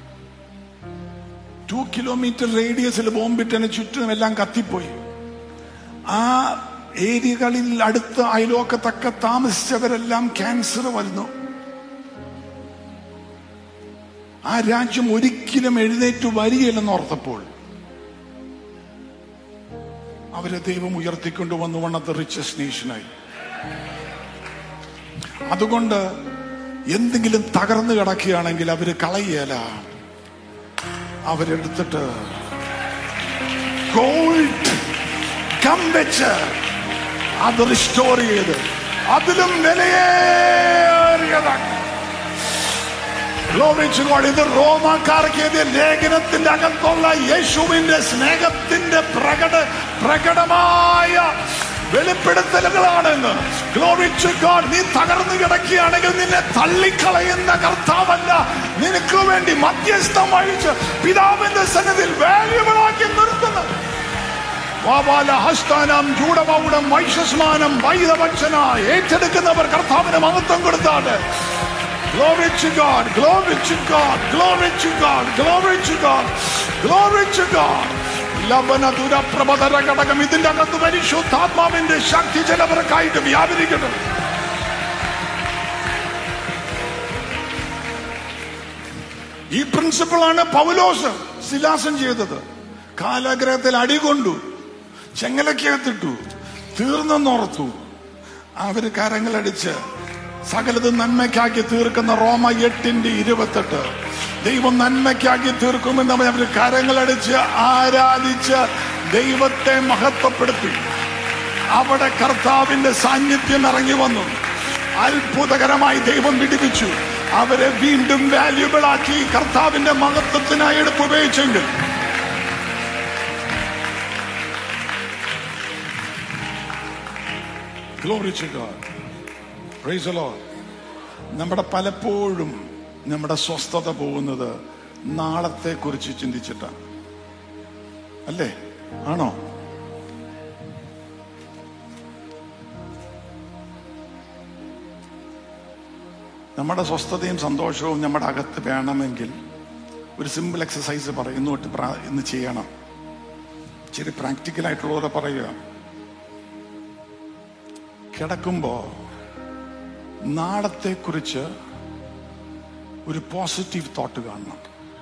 ടു കിലോമീറ്റർ റേഡിയസിൽ ബോംബിട്ടതിന് ചുറ്റും എല്ലാം കത്തിപ്പോയി ആ ഏരിയകളിൽ അടുത്ത അയലോക്കത്തൊക്കെ താമസിച്ചവരെല്ലാം ക്യാൻസർ വന്നു ആ രാജ്യം ഒരിക്കലും എഴുന്നേറ്റ് വരികയില്ലെന്ന് ഓർത്തപ്പോൾ അവരെ ദൈവം ഉയർത്തിക്കൊണ്ടു വന്നു വൺ ഓഫ് ദ റിച്ചസ്റ്റ് നേഷനായി അതുകൊണ്ട് എന്തെങ്കിലും തകർന്നു കിടക്കുകയാണെങ്കിൽ അവര് കളയല അവരെടുത്തിട്ട് ഗോൾഡ് കം വെച്ച് അത് റിസ്റ്റോർ ചെയ്ത് അതിലും വിലയേറിയതാണ് Glory to God. ഇത് റോമാക്കാർക്ക് എഴുതിയ ലേഖനത്തിന്റെ അകത്തുള്ള യേശുവിന്റെ സ്നേഹത്തിന്റെ പ്രകട പ്രകടമായ വെളിപ്പെടുത്തലുകളാണെന്ന് Glory to God. നീ തകർന്നു കിടക്കുകയാണെങ്കിൽ നിന്നെ തള്ളിക്കളയുന്ന കർത്താവല്ല നിനക്ക് വേണ്ടി മധ്യസ്ഥം വഹിച്ച് പിതാവിന്റെ സന്നദ്ധിയിൽ വാല്യുബിൾ ആക്കി നിർത്തുന്നു വാവാല ഹസ്താനം ചൂടമൗടം വൈശസ്മാനം വൈദവച്ചന ഏറ്റെടുക്കുന്നവർ കർത്താവിന് മഹത്വം കൊടുത്താണ് Glory to God, glory to God, glory to God, glory to God, glory to God. ലവന ദുരപ്രബധര ഘടകം ഇതിന്റെ അകത്ത് പരിശുദ്ധാത്മാവിന്റെ ശക്തി ചിലവർക്കായിട്ട് വ്യാപരിക്കട്ടെ ഈ പ്രിൻസിപ്പിളാണ് പൗലോസ് ശിലാസം ചെയ്തത് കാലാഗ്രഹത്തിൽ അടികൊണ്ടു ചെങ്ങലക്കകത്തിട്ടു തീർന്നെന്നോർത്തു അവര് കരങ്ങളടിച്ച് സകലത് നന്മയ്ക്കാക്കി തീർക്കുന്ന റോമ എട്ടിന്റെ ഇരുപത്തെട്ട് ദൈവം നന്മയ്ക്കാക്കി തീർക്കുമെന്ന് അവർ കരങ്ങളടിച്ച് ആരാധിച്ച് ദൈവത്തെ മഹത്വപ്പെടുത്തി അവിടെ കർത്താവിന്റെ സാന്നിധ്യം ഇറങ്ങി വന്നു അത്ഭുതകരമായി ദൈവം വിടിവിച്ചു അവരെ വീണ്ടും വാല്യുബിൾ ആക്കി കർത്താവിന്റെ മഹത്വത്തിനായി എടുപ്പ് ഉപയോഗിച്ചെങ്കിൽ Glory to God. Praise the Lord. നമ്മുടെ പലപ്പോഴും നമ്മുടെ സ്വസ്ഥത പോകുന്നത് നാളത്തെ കുറിച്ച് ചിന്തിച്ചിട്ടാണ് അല്ലേ ആണോ നമ്മുടെ സ്വസ്ഥതയും സന്തോഷവും നമ്മുടെ അകത്ത് വേണമെങ്കിൽ ഒരു സിമ്പിൾ എക്സസൈസ് പറയുന്നു തൊട്ട് പ്രാ- ഇന്ന് ചെയ്യണം ഇച്ചിരി പ്രാക്ടിക്കൽ ആയിട്ടുള്ളവരെ പറയുക കിടക്കുമ്പോ നാളത്തെക്കുറിച്ച് ഒരു പോസിറ്റീവ് തോട്ട് കാണണം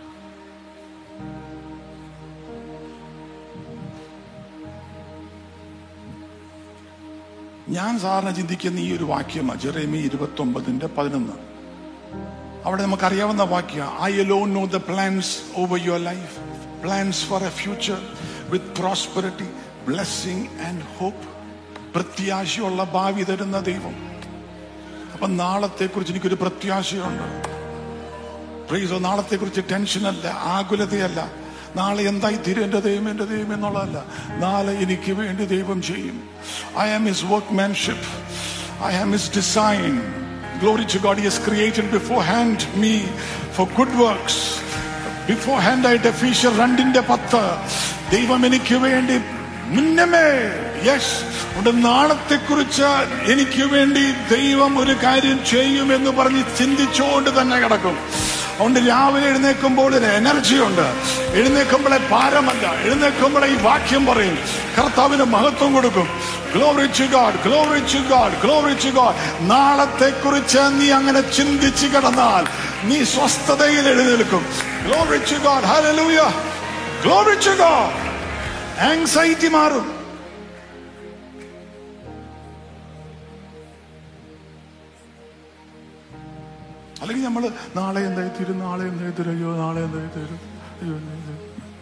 ഞാൻ സാറിന് ചിന്തിക്കുന്ന ഈ ഒരു വാക്യമാണ് ജെറേമി ഇരുപത്തി ഒമ്പതിന്റെ പതിനൊന്ന് അവിടെ നമുക്കറിയാവുന്ന വാക്യ I alone know the plans over your life plans for a future with prosperity blessing and hope പ്രത്യാശയുള്ള ഭാവി തരുന്ന ദൈവം അപ്പൊ നാളത്തെക്കുറിച്ച് എനിക്കൊരു പ്രത്യാശയുണ്ട് പ്രീസോ നാളത്തെക്കുറിച്ച് ടെൻഷനല്ല ആകുലതയല്ല നാളെ എന്തായി തീരും എന്റെ ദൈവം എന്റെ ദൈവം എന്നുള്ളതല്ല നാളെ എനിക്ക് വേണ്ടി ദൈവം ചെയ്യും I am his workmanship I am his design glory to God his created beforehand me for good works beforehand ആയിട്ട് ഫീഷർ രണ്ടിന്റെ പത്ത് ദൈവം എനിക്ക് വേണ്ടി മുന്നമേ യെസ് ഉണ്ട് നാളത്തെ കുറിച്ച് എനിക്ക് വേണ്ടി ദൈവം ഒരു കാര്യം ചെയ്യുമെന്ന് പറഞ്ഞ് ചിന്തിച്ചുകൊണ്ട് തന്നെ കിടക്കും അതുകൊണ്ട് രാവിലെ എഴുന്നേൽക്കുമ്പോൾ ഒരു എനർജി ഉണ്ട് എഴുന്നേൽക്കുമ്പോഴേ ഭാരമല്ല എഴുന്നേൽക്കുമ്പോഴേ ഈ വാക്യം പറയും കർത്താവിന് മഹത്വം കൊടുക്കും glory to God glory to God glory to God നാളത്തെ കുറിച്ച് നീ അങ്ങനെ ചിന്തിച്ച് കിടന്നാൽ നീ സ്വസ്ഥതയിൽ എഴുന്നേൽക്കും glory to God hallelujah glory to God anxiety മാറും അല്ലെങ്കിൽ നമ്മൾ നാളെ എന്തായി തീരും നാളെ എന്തായി തീരും അയ്യോ നാളെ എന്തായി തീരും അയ്യോ എന്തായി തീരും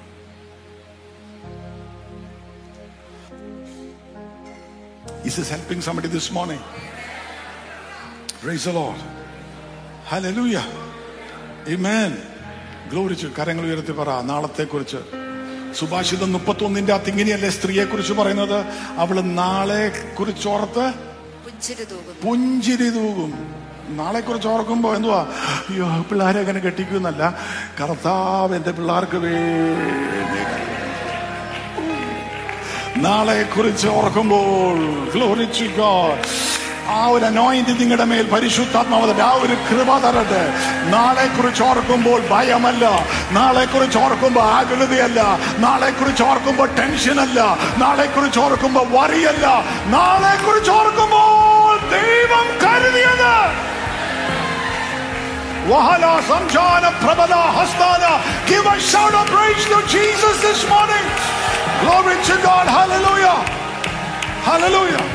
Is this helping somebody this morning? Praise the Lord. Hallelujah. Amen. Glory to കരങ്ങൾ ഉയർത്തി പറ നാളത്തെ കുറിച്ച് സുഭാഷിതം മുപ്പത്തൊന്നിന്റെ അകത്ത് ഇങ്ങനെയല്ലേ സ്ത്രീയെ കുറിച്ച് പറയുന്നത് അവള് നാളെ കുറിച്ചോർത്ത് പുഞ്ചിരി തൂകുന്നു പുഞ്ചിരി തൂകും നാളെ കുറിച്ച് ഓർക്കുമ്പോ എന്തുവാ അയ്യോ പിള്ളേരെ അങ്ങനെ കെട്ടിക്കുന്നല്ല കർത്താവ് എന്റെ പിള്ളേർക്ക് വേണ്ടി നാളെ കുറിച്ച് ഓർക്കുമ്പോൾ glory to God. ആ ഒരു അനോയിന്റ് നിങ്ങളുടെ മേൽ പരിശുദ്ധാത്മാവതന്റെ ആ ഒരു കൃപ തരട്ടെ നാളെ കുറിച്ച് ഓർക്കുമ്പോൾ ഭയമല്ല നാളെ കുറിച്ച് ഓർക്കുമ്പോൾ ആകുലതയല്ല നാളെ കുറിച്ച് ഓർക്കുമ്പോൾ ടെൻഷൻ അല്ല നാളെ കുറിച്ച് ഓർക്കുമ്പോൾ വറിയല്ല നാളെ കുറിച്ച് ഓർക്കുമ്പോൾ ദൈവം കരുതിയത് Wahala Samjana Prabala Hastana. Give a shout of praise to Jesus this morning. Glory to God. Hallelujah. Hallelujah.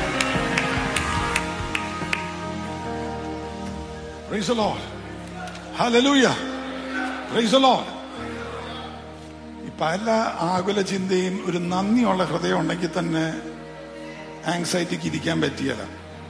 Praise the Lord. Hallelujah. Praise the Lord. ഈ പല ആകുല ചിന്തയും ഒരു നന്ദിയുള്ള ഹൃദയം ഉണ്ടെങ്കിൽ തന്നെ ആങ്സൈറ്റിക്ക് ഇരിക്കാൻ പറ്റിയല്ല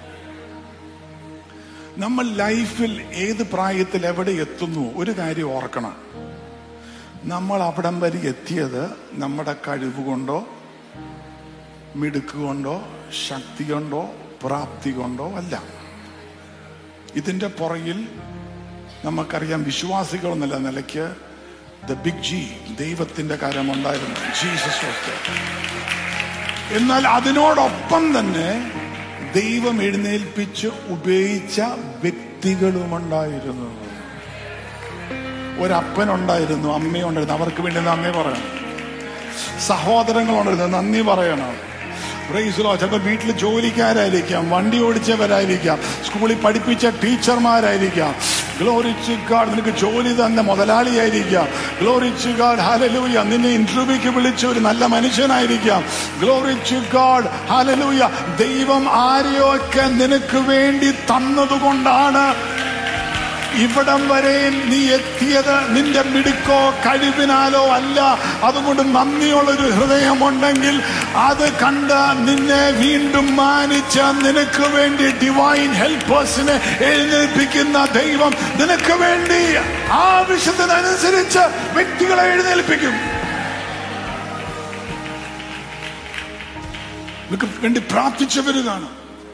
നമ്മൾ ലൈഫിൽ ഏത് പ്രായത്തിൽ എവിടെ എത്തുന്നു ഒരു കാര്യം ഓർക്കണം നമ്മൾ അവിടം വരെ എത്തിയത് നമ്മുടെ കഴിവ് കൊണ്ടോ മിടുക്ക് കൊണ്ടോ ശക്തി കൊണ്ടോ പ്രാപ്തി കൊണ്ടോ അല്ല ഇതിന്റെ പുറകിൽ നമുക്കറിയാം വിശ്വാസികൾ എന്നുള്ള നിലയ്ക്ക് ദ ബിഗ് ജി ദൈവത്തിന്റെ കാര്യമുണ്ടായിരുന്നു ജീസസ് was there. എന്നാൽ അതിനോടൊപ്പം തന്നെ ദൈവം എഴുന്നേൽപ്പിച്ച് ഉപയോഗിച്ച വ്യക്തികളുമുണ്ടായിരുന്നു ഒരപ്പനുണ്ടായിരുന്നു അമ്മയുണ്ടായിരുന്നു അവർക്ക് വേണ്ടി നന്ദി പറയണം സഹോദരങ്ങളുണ്ടായിരുന്നു നന്ദി പറയണം പ്രൈസിലോ ചിലപ്പോൾ വീട്ടിൽ ജോലിക്കാരായിരിക്കാം വണ്ടി ഓടിച്ചവരായിരിക്കാം സ്കൂളിൽ പഠിപ്പിച്ച ടീച്ചർമാരായിരിക്കാം ഗ്ലോറിച്ച് ഗാഡ് നിനക്ക് ജോലി തന്നെ മുതലാളിയായിരിക്കാം ഗ്ലോറിച്ച് ഗാഡ് ഹാലലൂയ നിന്നെ ഇന്റർവ്യൂക്ക് വിളിച്ച ഒരു നല്ല മനുഷ്യനായിരിക്കാം ഗ്ലോറിച്ച് ഗാഡ് ഹാലലൂയ ദൈവം ആരെയൊക്കെ നിനക്ക് വേണ്ടി തന്നതുകൊണ്ടാണ് ഇവിടം വരെ നീ എത്തിയത് നിന്റെ മിടുക്കോ കഴിവിനാലോ അല്ല അതുകൊണ്ട് നന്ദിയുള്ളൊരു ഹൃദയമുണ്ടെങ്കിൽ അത് കണ്ട് നിന്നെ വീണ്ടും മാനിച്ച നിനക്ക് വേണ്ടി ഡിവൈൻ ഹെൽപ്പേഴ്സിനെ എഴുന്നേൽപ്പിക്കുന്ന ദൈവം നിനക്ക് വേണ്ടി ആവശ്യത്തിനനുസരിച്ച് വ്യക്തികളെ എഴുന്നേൽപ്പിക്കും നിനക്ക് വേണ്ടി പ്രാർത്ഥിച്ചവര് കാണും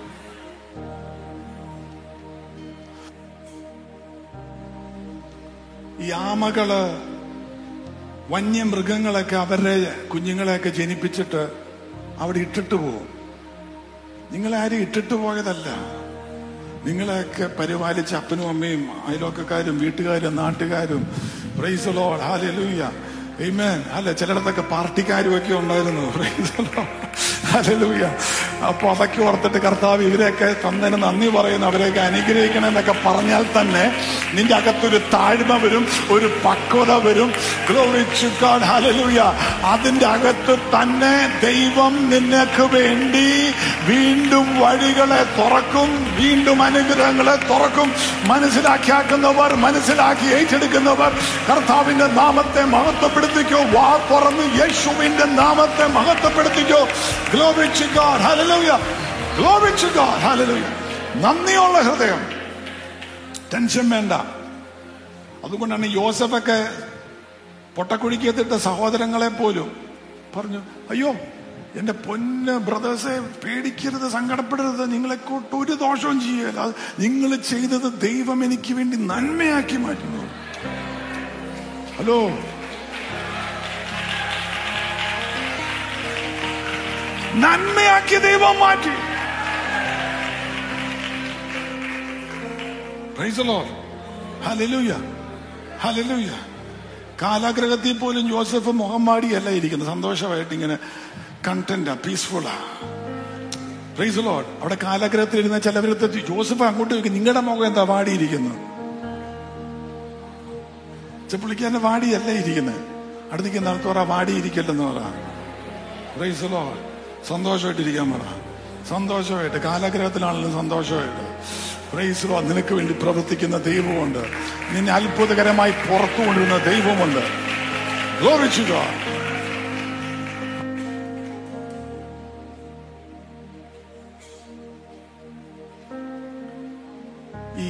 ഈ ആമകള് വന്യമൃഗങ്ങളൊക്കെ അവരുടെ കുഞ്ഞുങ്ങളെയൊക്കെ ജനിപ്പിച്ചിട്ട് അവിടെ ഇട്ടിട്ട് പോകും നിങ്ങളാരും ഇട്ടിട്ട് പോയതല്ല നിങ്ങളെയൊക്കെ പരിപാലിച്ച അപ്പനും അമ്മയും അയലോക്കക്കാരും വീട്ടുകാരും നാട്ടുകാരും പ്രൈസ് ലോഡ് ഹാലലൂയ Amen. അല്ല ചിലയിടത്തൊക്കെ പാർട്ടിക്കാരും ഒക്കെ ഉണ്ടായിരുന്നു Praise the Lord. Hallelujah. അപ്പൊ അതൊക്കെ ഓർത്തിട്ട് കർത്താവ് ഇവരെയൊക്കെ തന്നതിന് നന്ദി പറയുന്നു അവരെയൊക്കെ അനുഗ്രഹിക്കണം എന്നൊക്കെ പറഞ്ഞാൽ തന്നെ നിന്റെ അകത്തൊരു താഴ്മ വരും ഒരു പക്വത വരും Glory to God. Hallelujah. അതിന്റെ അകത്ത് തന്നെ ദൈവം നിനക്ക് വേണ്ടി വീണ്ടും വഴികളെ തുറക്കും വീണ്ടും അനുഗ്രഹങ്ങളെ തുറക്കും മനസ്സിലാക്കിയാക്കുന്നവർ മനസ്സിലാക്കി ഏറ്റെടുക്കുന്നവർ കർത്താവിന്റെ നാമത്തെ മഹത്വപ്പെടുത്തിക്കോ വാ തുറന്ന് യേശുവിന്റെ നാമത്തെ മഹത്വപ്പെടുത്തിക്കോ Glory to God. Hallelujah. Glory to God. Hallelujah. നന്ദിയുള്ള ഹൃദയം ടെൻഷൻ വേണ്ട അതുകൊണ്ടാണ് യോസഫൊക്കെ പൊട്ടക്കുഴിക്കത്തിട്ട സഹോദരങ്ങളെ പോലും പറഞ്ഞു അയ്യോ എന്റെ പൊന്ന് ബ്രദേഴ്സെ പേടിക്കരുത് സങ്കടപ്പെടരുത് നിങ്ങളെ കൊണ്ട് ഒരു ദോഷവും ചെയ്യല നിങ്ങൾ ചെയ്തത് ദൈവം എനിക്ക് വേണ്ടി നന്മയാക്കി മാറ്റുന്നു ഹലോ നന്മയാക്കി ദൈവം മാറ്റി Praise the Lord. Hallelujah. Hallelujah. കാലാഗ്രഹത്തിൽ പോലും ജോസഫ് മുഖം മാടിയല്ല ഇരിക്കുന്നത് സന്തോഷമായിട്ട് ഇങ്ങനെ കണ്ടന്റാ പീസ്ഫുള്ളാ പ്രൈസ് ലോഡ് അവിടെ കാലാഗ്രഹത്തിൽ ഇരുന്ന ചിലവരത്തെ ജോസഫ് അങ്ങോട്ട് ചോദിക്കും നിങ്ങളുടെ മുഖം എന്താ വാടിയിരിക്കുന്നത് പുള്ളിക്കാരന്റെ വാടിയല്ല ഇരിക്കുന്നത് അടുത്തേക്ക് നമുക്ക് പറ വാടിയിരിക്കല്ലെന്ന് പറ പ്രൈസ് ലോഡ് സന്തോഷമായിട്ടിരിക്കാൻ പറ സന്തോഷമായിട്ട് കാലാഗ്രഹത്തിലാണെങ്കിലും സന്തോഷമായിട്ട് പ്രൈസ് ലോ നിനക്ക് വേണ്ടി പ്രവർത്തിക്കുന്ന ദൈവമുണ്ട് നിന്നെ അത്ഭുതകരമായി പുറത്തു കൊണ്ടുവരുന്ന ദൈവമുണ്ട് Glory to God. ഈ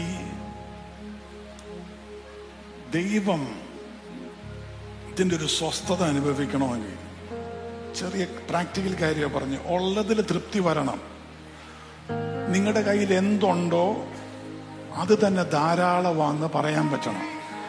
ദൈവം ഇതിന്റെ ഒരു സ്വസ്ഥത അനുഭവിക്കണമെങ്കിൽ ചെറിയ പ്രാക്ടിക്കൽ കാര്യം പറഞ്ഞു ഉള്ളതിൽ തൃപ്തി വരണം നിങ്ങളുടെ കയ്യിൽ എന്തുണ്ടോ അത് തന്നെ ധാരാളമാണെന്ന് പറയാൻ പറ്റണം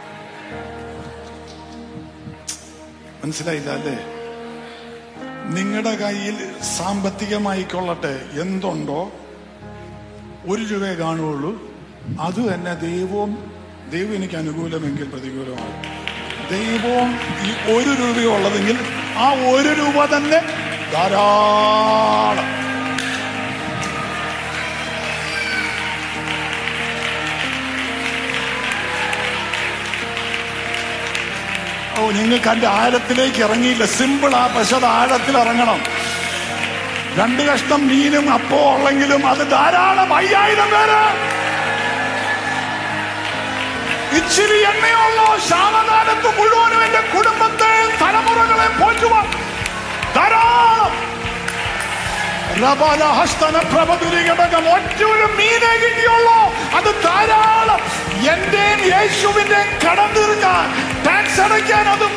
മനസ്സിലായില്ല അല്ലേ നിങ്ങളുടെ കയ്യിൽ സാമ്പത്തികമായി കൊള്ളട്ടെ എന്തുണ്ടോ ഒരു രൂപയെ കാണുകയുള്ളൂ അത് തന്നെ ദൈവവും ദൈവം എനിക്ക് അനുകൂലമെങ്കിൽ പ്രതികൂലമാണ് ദൈവവും ഈ ഒരു രൂപയുള്ളതെങ്കിൽ ആ ഒരു രൂപ തന്നെ ധാരാളം ഓ നിങ്ങൾക്ക് അതിന്റെ ആഴത്തിലേക്ക് ഇറങ്ങിയില്ല സിമ്പിൾ ആ പക്ഷെ അത് ആഴത്തിൽ ഇറങ്ങണം രണ്ട് കഷ്ണം മീനും അപ്പോ ഉള്ളെങ്കിലും അത് ധാരാളം അയ്യായിരം പേര് ഇച്ചിരി എണ്ണയുള്ളോ ശാമകാലത്ത് മുഴുവനും എന്റെ കുടുംബത്തെ തലമുറകളെ പോറ്റുവാൻ ധാരാളം റബലഹസ്തന പ്രഭതുരികടകം ഒറ്റൊരു മീനെ കിട്ടിയുള്ളൂ അത് ധാരാളം എന്റെയും യേശുവിന്റെയും കടം തീർക്കാൻ ടാക്സ് അടയ്ക്കാൻ അതും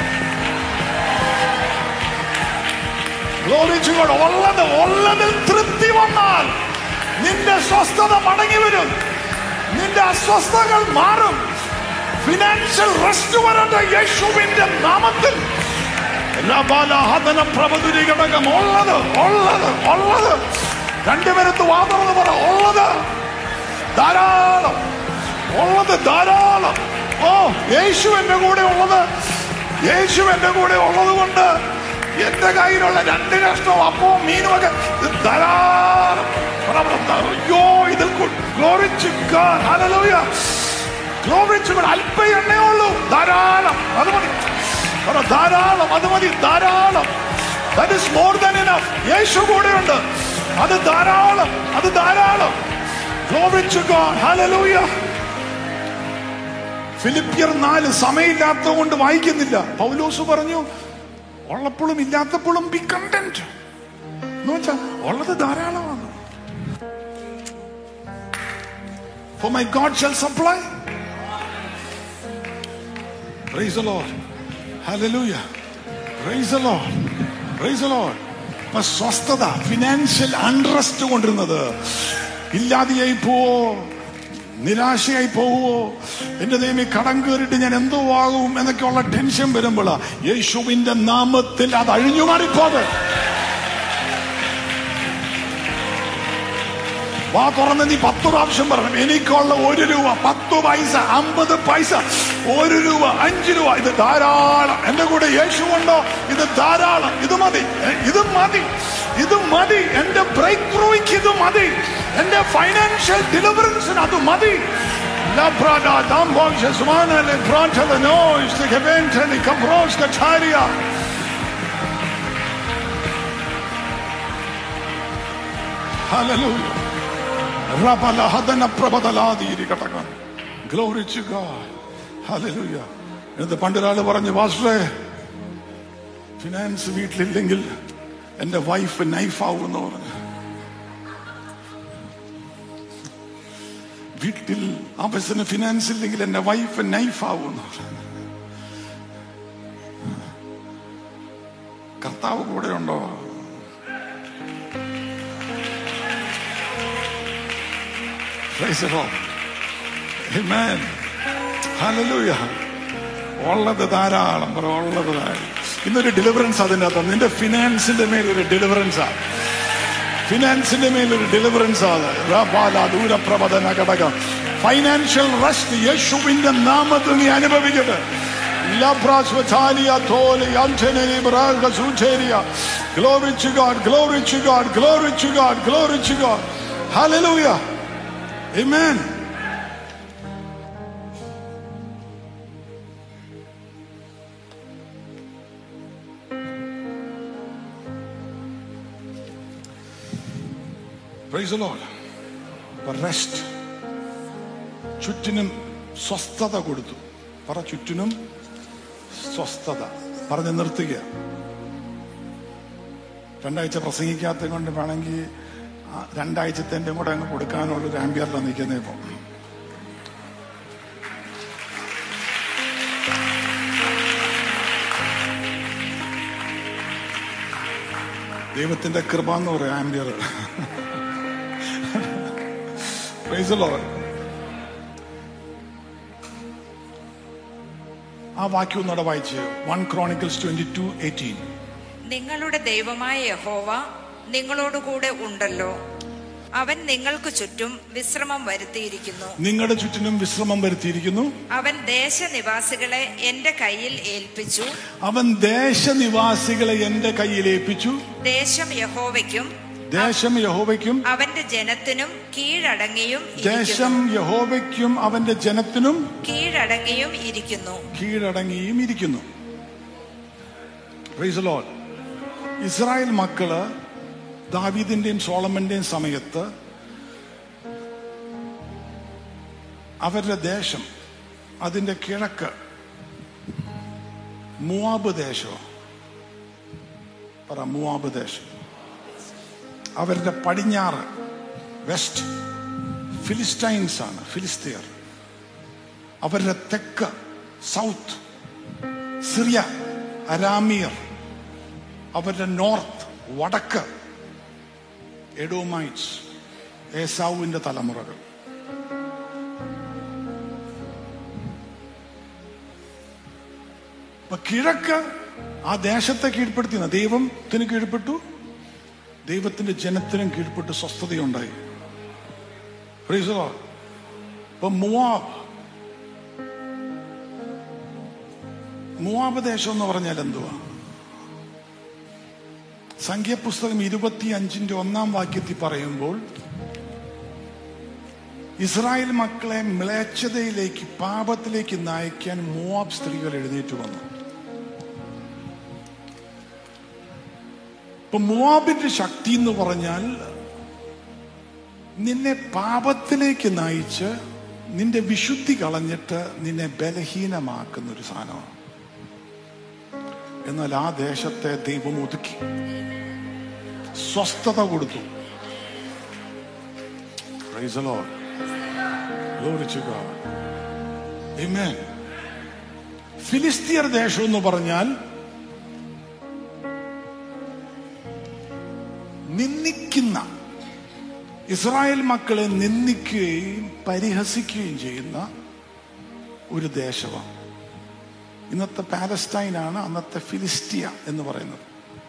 Glory to God. ഉള്ളത് ഉള്ളതിൽ തൃപ്തി വന്നാൽ നിന്റെ സ്വസ്ഥത മടങ്ങി വരും നിന്റെ അസ്വസ്ഥതകൾ മാറും ഫിനാൻഷ്യൽ റെസ്റ്റ് വരട്ടെ യേശുവിന്റെ നാമത്തിൽ ലബലഹദന പ്രഭതുരി ഘടകം ഉള്ളത് ഉള്ളത് ഉള്ളത് രണ്ടുപേരത്ത് വാദമെന്ന് പറ ഉള്ളത് ധാരാളം ഉള്ളത് ധാരാളം ഓ യേശു എന്റെ കൂടെ ഉള്ളത് യേശു എന്റെ കൂടെ ഉള്ളത് കൊണ്ട് എന്റെ കയ്യിലുള്ള രണ്ട് കഷ്ണവും അപ്പവും മീനും ഒക്കെ ഇത് ധാരാളം പറ, പറ, ധ- അയ്യോ ഇത് ഗ്ലോറിച്ച് ഗ്ലോറിച്ച് അല്പ എണ്ണേ ഉള്ളൂ ധാരാളം അത് മതി പറ, ധാരാളം അത് മതി ധാരാളം that is more than enough Yesu കൂടെയുണ്ട് അത് ധാരാളം അത് ധാരാളം Glory to God. Hallelujah. ഫിലിപ്പിയർ നാല് സമയമില്ലാത്തത് കൊണ്ട് വായിക്കുന്നില്ല പൗലോസ് പറഞ്ഞു ഉള്ളപ്പോഴും ഇല്ലാത്തപ്പോഴും ബി കണ്ടന്റ് എന്ന് വെച്ചാ ഉള്ളത് ധാരാളമാണ് For my God shall supply. Praise the Lord. Hallelujah. Praise the Lord. Praise the Lord. അപ്പൊ സ്വസ്ഥത ഫിനാൻഷ്യൽ അൺറസ്റ്റ് കൊണ്ടിരുന്നത് ഇല്ലാതെയായി പോവോ നിരാശയായി പോവോ എന്റെ ദൈവം കടം കയറിയിട്ട് ഞാൻ എന്തോ ആകും എന്നൊക്കെയുള്ള ടെൻഷൻ വരുമ്പോൾ യേശുവിന്റെ നാമത്തിൽ അത് അഴിഞ്ഞു മാറിപ്പോത് വാ തുറന്ന് നീ പത്ത് പ്രാവശ്യം പറഞ്ഞു എനിക്കുള്ള ഒരു രൂപ പത്ത് പൈസ അമ്പത് പൈസ ഒരു രൂപ അഞ്ച് രൂപ ഇത് ധാരാളം എന്റെ കൂടെ യേശു ഉണ്ടോ ഇത് ധാരാളം ഇത് മതി എ, ഇത് മതി ഇത് മതി എന്റെ ബ്രേക്ക് ത്രൂയ്ക്ക് ഇത് മതി എന്റെ ഫൈനാൻഷ്യൽ ഡെലിവറൻസിന് അത് മതി La brada dam bože zmana le branta le nois de gevente ni kabroska taria. Hallelujah. റബലഹദന പ്രബദലാതീരികടകം. Glory to God. Hallelujah. എന്നിട്ട് പണ്ടൊരാള് പറഞ്ഞു വാസ്റ്റേ ഫിനാൻസ് വീട്ടിലില്ലെങ്കിൽ എന്റെ വൈഫ് നൈഫാവും എന്ന് പറഞ്ഞു വീട്ടിൽ ആവശ്യത്തിന് ഫിനാൻസ് ഇല്ലെങ്കിൽ എന്റെ വൈഫ് നൈഫാവും എന്ന് പറഞ്ഞു കർത്താവ് കൂടെ ഉണ്ടോ Praise the Lord. Amen. Hallelujah. ഉള്ളത് ധാരാളം പറ ഉള്ളത് ധാരാളം ഇന്നൊരു ഡെലിവറൻസ് അതിൻ്റെ അകത്ത് നിന്റെ ഫിനാൻസിന്റെ മേൽ ഒരു ഡെലിവറൻസാ ഫിനാൻസിന്റെ മേൽ ഒരു ഡെലിവറൻസ് ആണ് റബാല ദൂരപ്രബദന ഘടകം ഫൈനാൻഷ്യൽ റെസ്റ്റ് യേശുവിന്റെ നാമത്തിൽ നീ അനുഭവിക്കട്ടെ ലബ്രാസ്വചാലിയ തോലി അംശനരി ബ്രാഗ സൂചേരിയ Glory to God, glory to God, glory to God, glory to God. Hallelujah. Amen. Praise the Lord. But rest. ചുറ്റിനും സ്വസ്ഥത കൊടുത്തു പറ ചുറ്റിനും സ്വസ്ഥത പറഞ്ഞ് നിർത്തുക രണ്ടാഴ്ച പ്രസംഗിക്കാത്ത കൊണ്ട് വേണമെങ്കിൽ ആ രണ്ടാഴ്ചത്തെ കൂടെ അങ്ങ് കൊടുക്കാനുള്ള ഒരു ആംബിയറിലാണ് നിൽക്കുന്നത് ഇപ്പം ദൈവത്തിന്റെ കൃപ എന്ന് പറയാം ആംബിയർ Praise the Lord. ആ വാക്യം ഒന്നുകൂടെ വായിച്ച് one Chronicles twenty two eighteen നിങ്ങളുടെ ദൈവമായ യഹോവ നിങ്ങളോടുകൂടെ ഉണ്ടല്ലോ അവൻ നിങ്ങൾക്ക് ചുറ്റും വിശ്രമം വരുത്തിയിരിക്കുന്നു നിങ്ങളുടെ ചുറ്റിനും വിശ്രമം വരുത്തിയിരിക്കുന്നു അവൻ ദേശനിവാസികളെ എന്റെ കയ്യിൽ ഏൽപ്പിച്ചു അവൻ ദേശനിവാസികളെ എന്റെ കയ്യിൽ ഏൽപ്പിച്ചു ദേശം യഹോവയ്ക്കും ദേശം യഹോവയ്ക്കും അവന്റെ ജനത്തിനും കീഴടങ്ങിയും ദേശം ഇരിക്കുന്നു യഹോവയ്ക്കും അവന്റെ ജനത്തിനും കീഴടങ്ങിയും ഇരിക്കുന്നു കീഴടങ്ങിയും ഇരിക്കുന്നു Praise the Lord. ഇസ്രായേൽ മക്കള് ദാവീദിന്റെയും സോളമന്റെയും സമയത്ത് അവരുടെ ദേശം അതിന്റെ കിഴക്ക് മുവാബ് ദേശം പറ മുവാബ് ദേശം അവരുടെ പടിഞ്ഞാറ് വെസ്റ്റ് ഫിലിസ്റ്റൈൻസ് ആണ് ഫിലിസ്തീർ അവരുടെ തെക്ക് സൗത്ത് സിറിയ അരാമിയർ അവരുടെ നോർത്ത് വടക്ക് എഡോമൈറ്റ്സ് ഏസാവുവിന്റെ തലമുറകൾ അപ്പൊ കിഴക്ക് ആ ദേശത്തെ കീഴ്പ്പെടുത്തി ദൈവത്തിന് കീഴ്പ്പെട്ടു ദൈവത്തിന്റെ ജനത്തിനും കീഴ്പ്പെട്ട് സ്വസ്ഥതയുണ്ടായി Praise the Lord. ഇപ്പൊ മുവാബ് മുവാബ് ദേശം എന്ന് പറഞ്ഞാൽ എന്തുവാ സംഖ്യാപുസ്തകം ഇരുപത്തി അഞ്ചിന്റെ ഒന്നാം വാക്യത്തിൽ പറയുമ്പോൾ ഇസ്രായേൽ മക്കളെ മ്ലേച്ഛതയിലേക്ക് പാപത്തിലേക്ക് നയിക്കാൻ മോവാബ് സ്ത്രീകൾ എഴുന്നേറ്റ് വന്നു ഇപ്പൊ മോവാബിന്റെ ശക്തി എന്ന് പറഞ്ഞാൽ നിന്നെ പാപത്തിലേക്ക് നയിച്ച് നിന്റെ വിശുദ്ധി കളഞ്ഞിട്ട് നിന്നെ ബലഹീനമാക്കുന്ന ഒരു സാധനമാണ് എന്നാൽ ആ ദേശത്തെ ദൈവം ഒതുക്കി സ്വസ്ഥത കൊടുത്തു Praise the Lord. Glory to God. Amen. ഫിലിസ്തീർ ദേശം എന്ന് പറഞ്ഞാൽ നിന്ദിക്കുന്ന ഇസ്രായേൽ മക്കളെ നിന്ദിക്കുകയും പരിഹസിക്കുകയും ചെയ്യുന്ന ഒരു ദേശമാണ് ഇന്നത്തെ പാലസ്റ്റൈനാണ് അന്നത്തെ ഫിലിസ്റ്റിയ എന്ന് പറയുന്നത്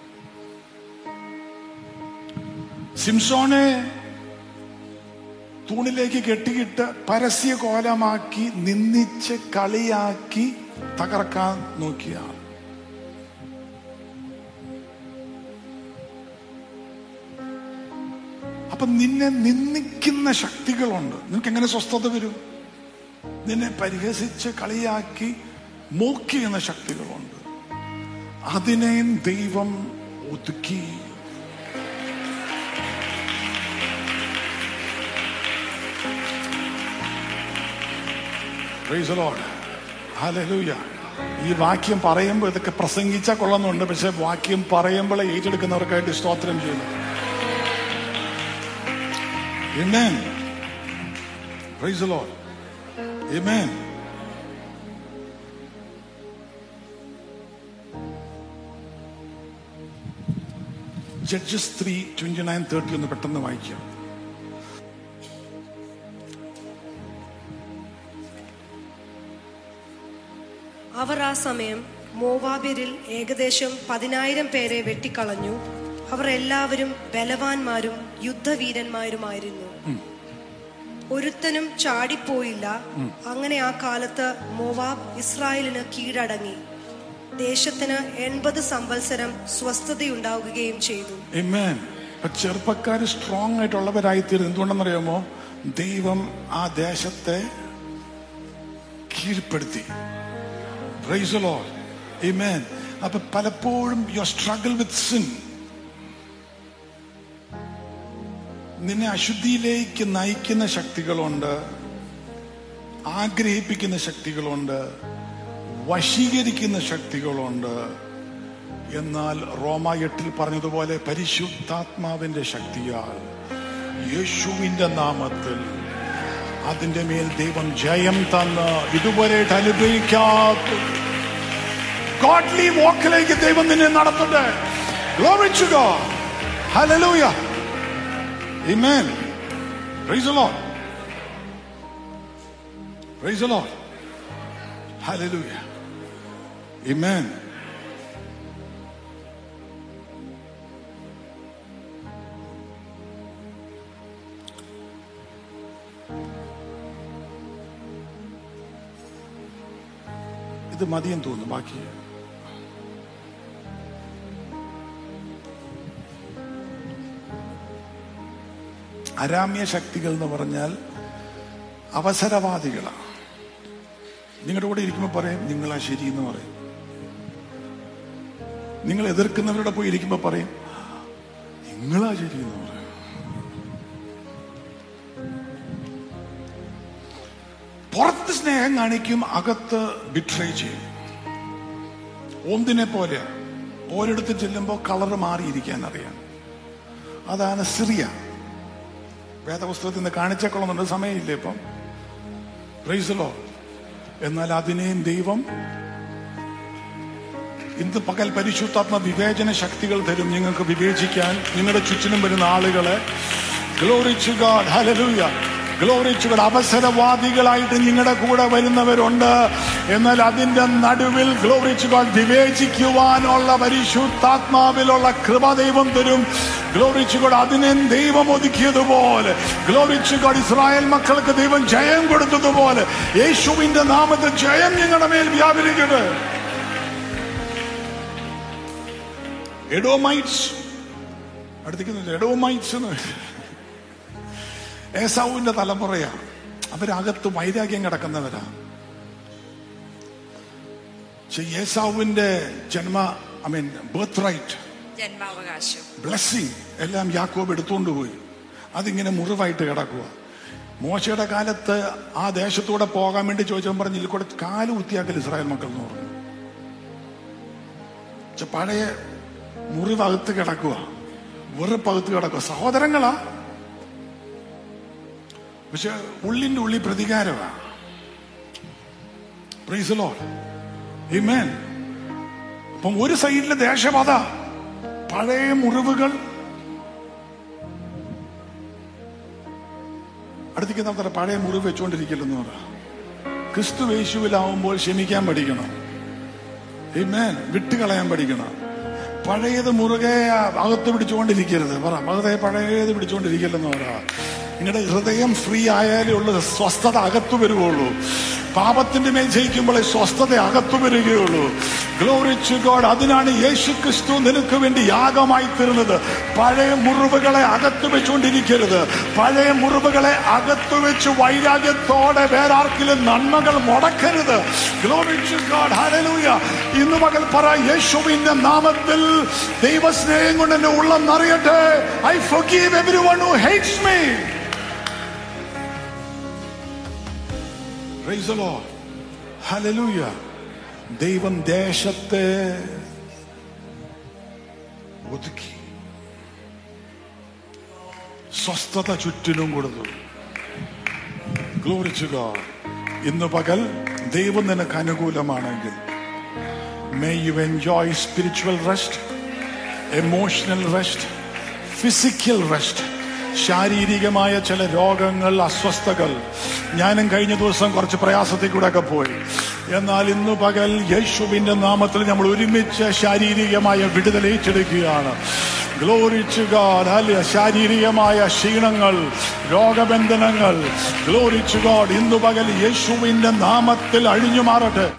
സിംസോനെ തൂണിലേക്ക് കെട്ടിയിട്ട് പരസ്യ കോലമാക്കി നിന്ദിച്ച് കളിയാക്കി തകർക്കാൻ നോക്കിയാണ് അപ്പൊ നിന്നെ നിന്ദിക്കുന്ന ശക്തികളുണ്ട് നിനക്ക് എങ്ങനെ സ്വസ്ഥത വരും നിന്നെ പരിഹസിച്ച് കളിയാക്കി മോക്ക് എന്ന ശക്തികളുണ്ട് അതിനെയും ദൈവം ഒതുക്കി Praise the Lord. Hallelujah. ഈ വാക്യം പറയുമ്പോൾ ഇതൊക്കെ പ്രസംഗിച്ചാൽ കൊള്ളുന്നുണ്ട് പക്ഷെ വാക്യം പറയുമ്പോൾ ഏറ്റെടുക്കുന്നവർക്കായിട്ട് സ്തോത്രം ചെയ്യുന്നു Amen. Praise the Lord. Amen. Judges three twenty nine thirty ഒന്ന് പെട്ടെന്ന് വായിക്കാം അവർ ആ സമയം മോവാബിരിൽ ഏകദേശം പതിനായിരം പേരെ വെട്ടിക്കളഞ്ഞു അവർ എല്ലാവരും ബലവാന്മാരും യുദ്ധവീരന്മാരുമായിരുന്നു ഒരുത്തനും ചാടിപ്പോയില്ല അങ്ങനെ ആ കാലത്ത് മോവാബ് ഇസ്രായേലിന് കീഴടങ്ങി ദേശത്തിന് എൺപത് സംവത്സരം സ്വസ്ഥതയുണ്ടാവുകയും ചെയ്തു Amen. ഇപ്പൊ ചെറുപ്പക്കാർ സ്ട്രോങ് ആയിട്ടുള്ളവരായിത്തീരുന്നു എന്തുകൊണ്ടെന്നറിയാമോ ദൈവം ആ ദേശത്തെ കീഴ്പ്പെടുത്തി Praise the Lord. Amen. അപ്പൊ പലപ്പോഴും യു സ്ട്രഗിൾ വിത്ത് സിൻ നിന്നെ അശുദ്ധിയിലേക്ക് നയിക്കുന്ന ശക്തികളുണ്ട് ആഗ്രഹിപ്പിക്കുന്ന ശക്തികളുണ്ട് വശീകരിക്കുന്ന ശക്തികളുണ്ട് എന്നാൽ റോമ എട്ടിൽ പറഞ്ഞതുപോലെ പരിശുദ്ധാത്മാവിന്റെ ശക്തിയാൽ യേശുവിന്റെ നാമത്തിൽ അതിന്റെ മേൽ ദൈവം ജയം തന്ന് ഇതുവരെയായിട്ട് അനുഭവിക്കാത്ത ഗോഡ്ലി വാക്കിലേക്ക് ദൈവം നിന്നെ നടത്തട്ടെ Glory to God. Hallelujah. Amen. Praise the Lord. Praise the Lord. Hallelujah. Amen. ഇത് മതിയെന്ന് തോന്നുന്നു ബാക്കി അരാമ്യ ശക്തികൾ എന്ന് പറഞ്ഞാൽ അവസരവാദികളാണ് നിങ്ങളുടെ കൂടെ ഇരിക്കുമ്പോൾ പറയും നിങ്ങളാ ശരി എന്ന് പറയും നിങ്ങൾ എതിർക്കുന്നവരുടെ പോയി ഇരിക്കുമ്പോൾ പറയും നിങ്ങളാ ശരി എന്ന് പറയും പുറത്ത് സ്നേഹം കാണിക്കും അകത്ത് ബിട്രേ ചെയ്യും ഒന്നിനെ പോലെ ഓരിടത്ത് ചെല്ലുമ്പോൾ കളറ് മാറിയിരിക്കാൻ അറിയാം അതാണ് സിറിയ വേദപുസ്തകത്തിൽ നിന്ന് കാണിച്ചേക്കൊള്ളുന്നുണ്ട് സമയമില്ല ഇപ്പം പ്രൈസലോ എന്നാൽ അതിനെയും ദൈവം ഇന്ന് പകൽ പരിശുദ്ധാത്മ വിവേചന ശക്തികൾ തരും നിങ്ങൾക്ക് വിവേചിക്കാൻ നിങ്ങളുടെ ചുറ്റിനും വരുന്ന ആളുകളെ ഗ്ലോറിച്ചു ഗാഡ് ഹലലൂയ ഗ്ലോറിച്ചു ഗാഡ് അവസരവാദികളായിട്ട് നിങ്ങളുടെ കൂടെ വരുന്നവരുണ്ട് എന്നാൽ അതിന്റെ നടുവിൽ ഗ്ലോറിച്ചു ഗാഡ് വിവേചിക്കുവാനുള്ള പരിശുദ്ധാത്മാവിലുള്ള കൃപ ദൈവം തരും ഗ്ലോറിച്ചു ഗാഡ് അതിനെ ദൈവം ഒതുക്കിയതുപോലെ ഗ്ലോറിച്ചു ഗാഡ് ഇസ്രായേൽ മക്കൾക്ക് ദൈവം ജയം കൊടുത്തതുപോലെ യേശുവിന്റെ നാമത്തിൽ ജയം നിങ്ങളുടെ മേൽ വ്യാപരിക്കട്ടെ എഡോമൈറ്റ്സ് അടുത്തേക്ക് എഡോമൈറ്റ്സ് എന്ന് ഏസാവുവിന്റെ തലമുറയാ അവരകത്ത് വൈരാഗ്യം കിടക്കുന്നവരാ പക്ഷെ ഏസാവുവിന്റെ ജന്മ ഐ മീൻ ബർത്ത് റൈറ്റ് ജന്മാവകാശം ബ്ലെസ്സിങ് എല്ലാം യാക്കോബ് എടുത്തുകൊണ്ട് പോയി അതിങ്ങനെ മുറിവായിട്ട് കിടക്കുക മോശയുടെ കാലത്ത് ആ ദേശത്തൂടെ പോകാൻ വേണ്ടി ചോദിച്ചവൻ പറഞ്ഞു ഇതിൽ കൂടെ കാല് കുത്തിയാക്കൽ ഇസ്രായേൽ മക്കൾ എന്ന് പറഞ്ഞു പക്ഷെ പഴയ മുറിവകത്ത് കിടക്കുക വെറുപ്പകത്ത് കിടക്കുക സഹോദരങ്ങളാ പക്ഷെ ഉള്ളിന്റെ ഉള്ളി പ്രതികാരമാ പ്രൈസലോ Amen. അപ്പം ഒരു സൈഡിലെ ദേശപത പഴയ മുറിവുകൾ അടുത്തേക്ക് നമുക്ക് പഴയ മുറിവ് വെച്ചുകൊണ്ടിരിക്കില്ലെന്ന് പറ ക്രിസ്തു യേശുവിലാവുമ്പോൾ ക്ഷമിക്കാൻ പഠിക്കണം Amen. വിട്ടുകളയാൻ പഠിക്കണം പഴയത് മുറുകെ അകത്ത് പിടിച്ചുകൊണ്ടിരിക്കരുത് പറ പകതെ പഴയത് പിടിച്ചുകൊണ്ടിരിക്കില്ലെന്ന് പറ നിങ്ങളുടെ ഹൃദയം ഫ്രീ ആയാലേ ഉള്ളൂ സ്വസ്ഥത അകത്തു വരുവുള്ളൂ പാപത്തിന്റെ മേൽ ജയിക്കുമ്പോൾ സ്വസ്ഥത അകത്തു വരികയുള്ളൂ ഗ്ലോറിച്ചു ഗോഡ് അതിനാണ് യേശു ക്രിസ്തു നിനക്ക് വേണ്ടി യാഗമായി തീർന്നത് പഴയ മുറിവുകളെ അകത്തു വെച്ചുകൊണ്ടിരിക്കരുത് പഴയ മുറിവുകളെ അകത്തു വെച്ച് വൈരാഗ്യത്തോടെ വേറാർക്കിലും നന്മകൾ മുടക്കരുത് ഗ്ലോറിച്ചു ഗോഡ് ഹല്ലേലൂയ ഇന്ന് മകൾ പറ യേശുവിന്റെ നാമത്തിൽ ദൈവസ്നേഹം കൊണ്ട് എന്നെ ഉള്ളം നിറയട്ടെ I forgive everyone who hates me Praise the Lord. Hallelujah. ദൈവം ദേശത്തെ ഒതുക്കി സ്വസ്ഥത ചുറ്റിനും കൊടുത്തു ഗ്ലോറിച്ചു God. ഇന്ന് പകൽ ദൈവം നിനക്ക് അനുകൂലമാണെങ്കിൽ may you enjoy spiritual rest emotional rest physical rest ശാരീരികമായ ചില രോഗങ്ങൾ അസ്വസ്ഥകൾ ഞാനും കഴിഞ്ഞ ദിവസം കുറച്ച് പ്രയാസത്തിൽ കൂടെ ഒക്കെ പോയി എന്നാൽ ഇന്ന് പകൽ യേശുവിന്റെ നാമത്തിൽ നമ്മൾ ഒരുമിച്ച് ശാരീരികമായ വിടുതൽ ഏറ്റെടുക്കുകയാണ് ഗ്ലോറിച്ചു ഗാഡ് അല്ല ശാരീരികമായ ക്ഷീണങ്ങൾ രോഗബന്ധനങ്ങൾ ഗ്ലോറിച്ചു ഗാഡ് ഇന്ന് പകൽ യേശുവിന്റെ നാമത്തിൽ അഴിഞ്ഞു മാറട്ടെ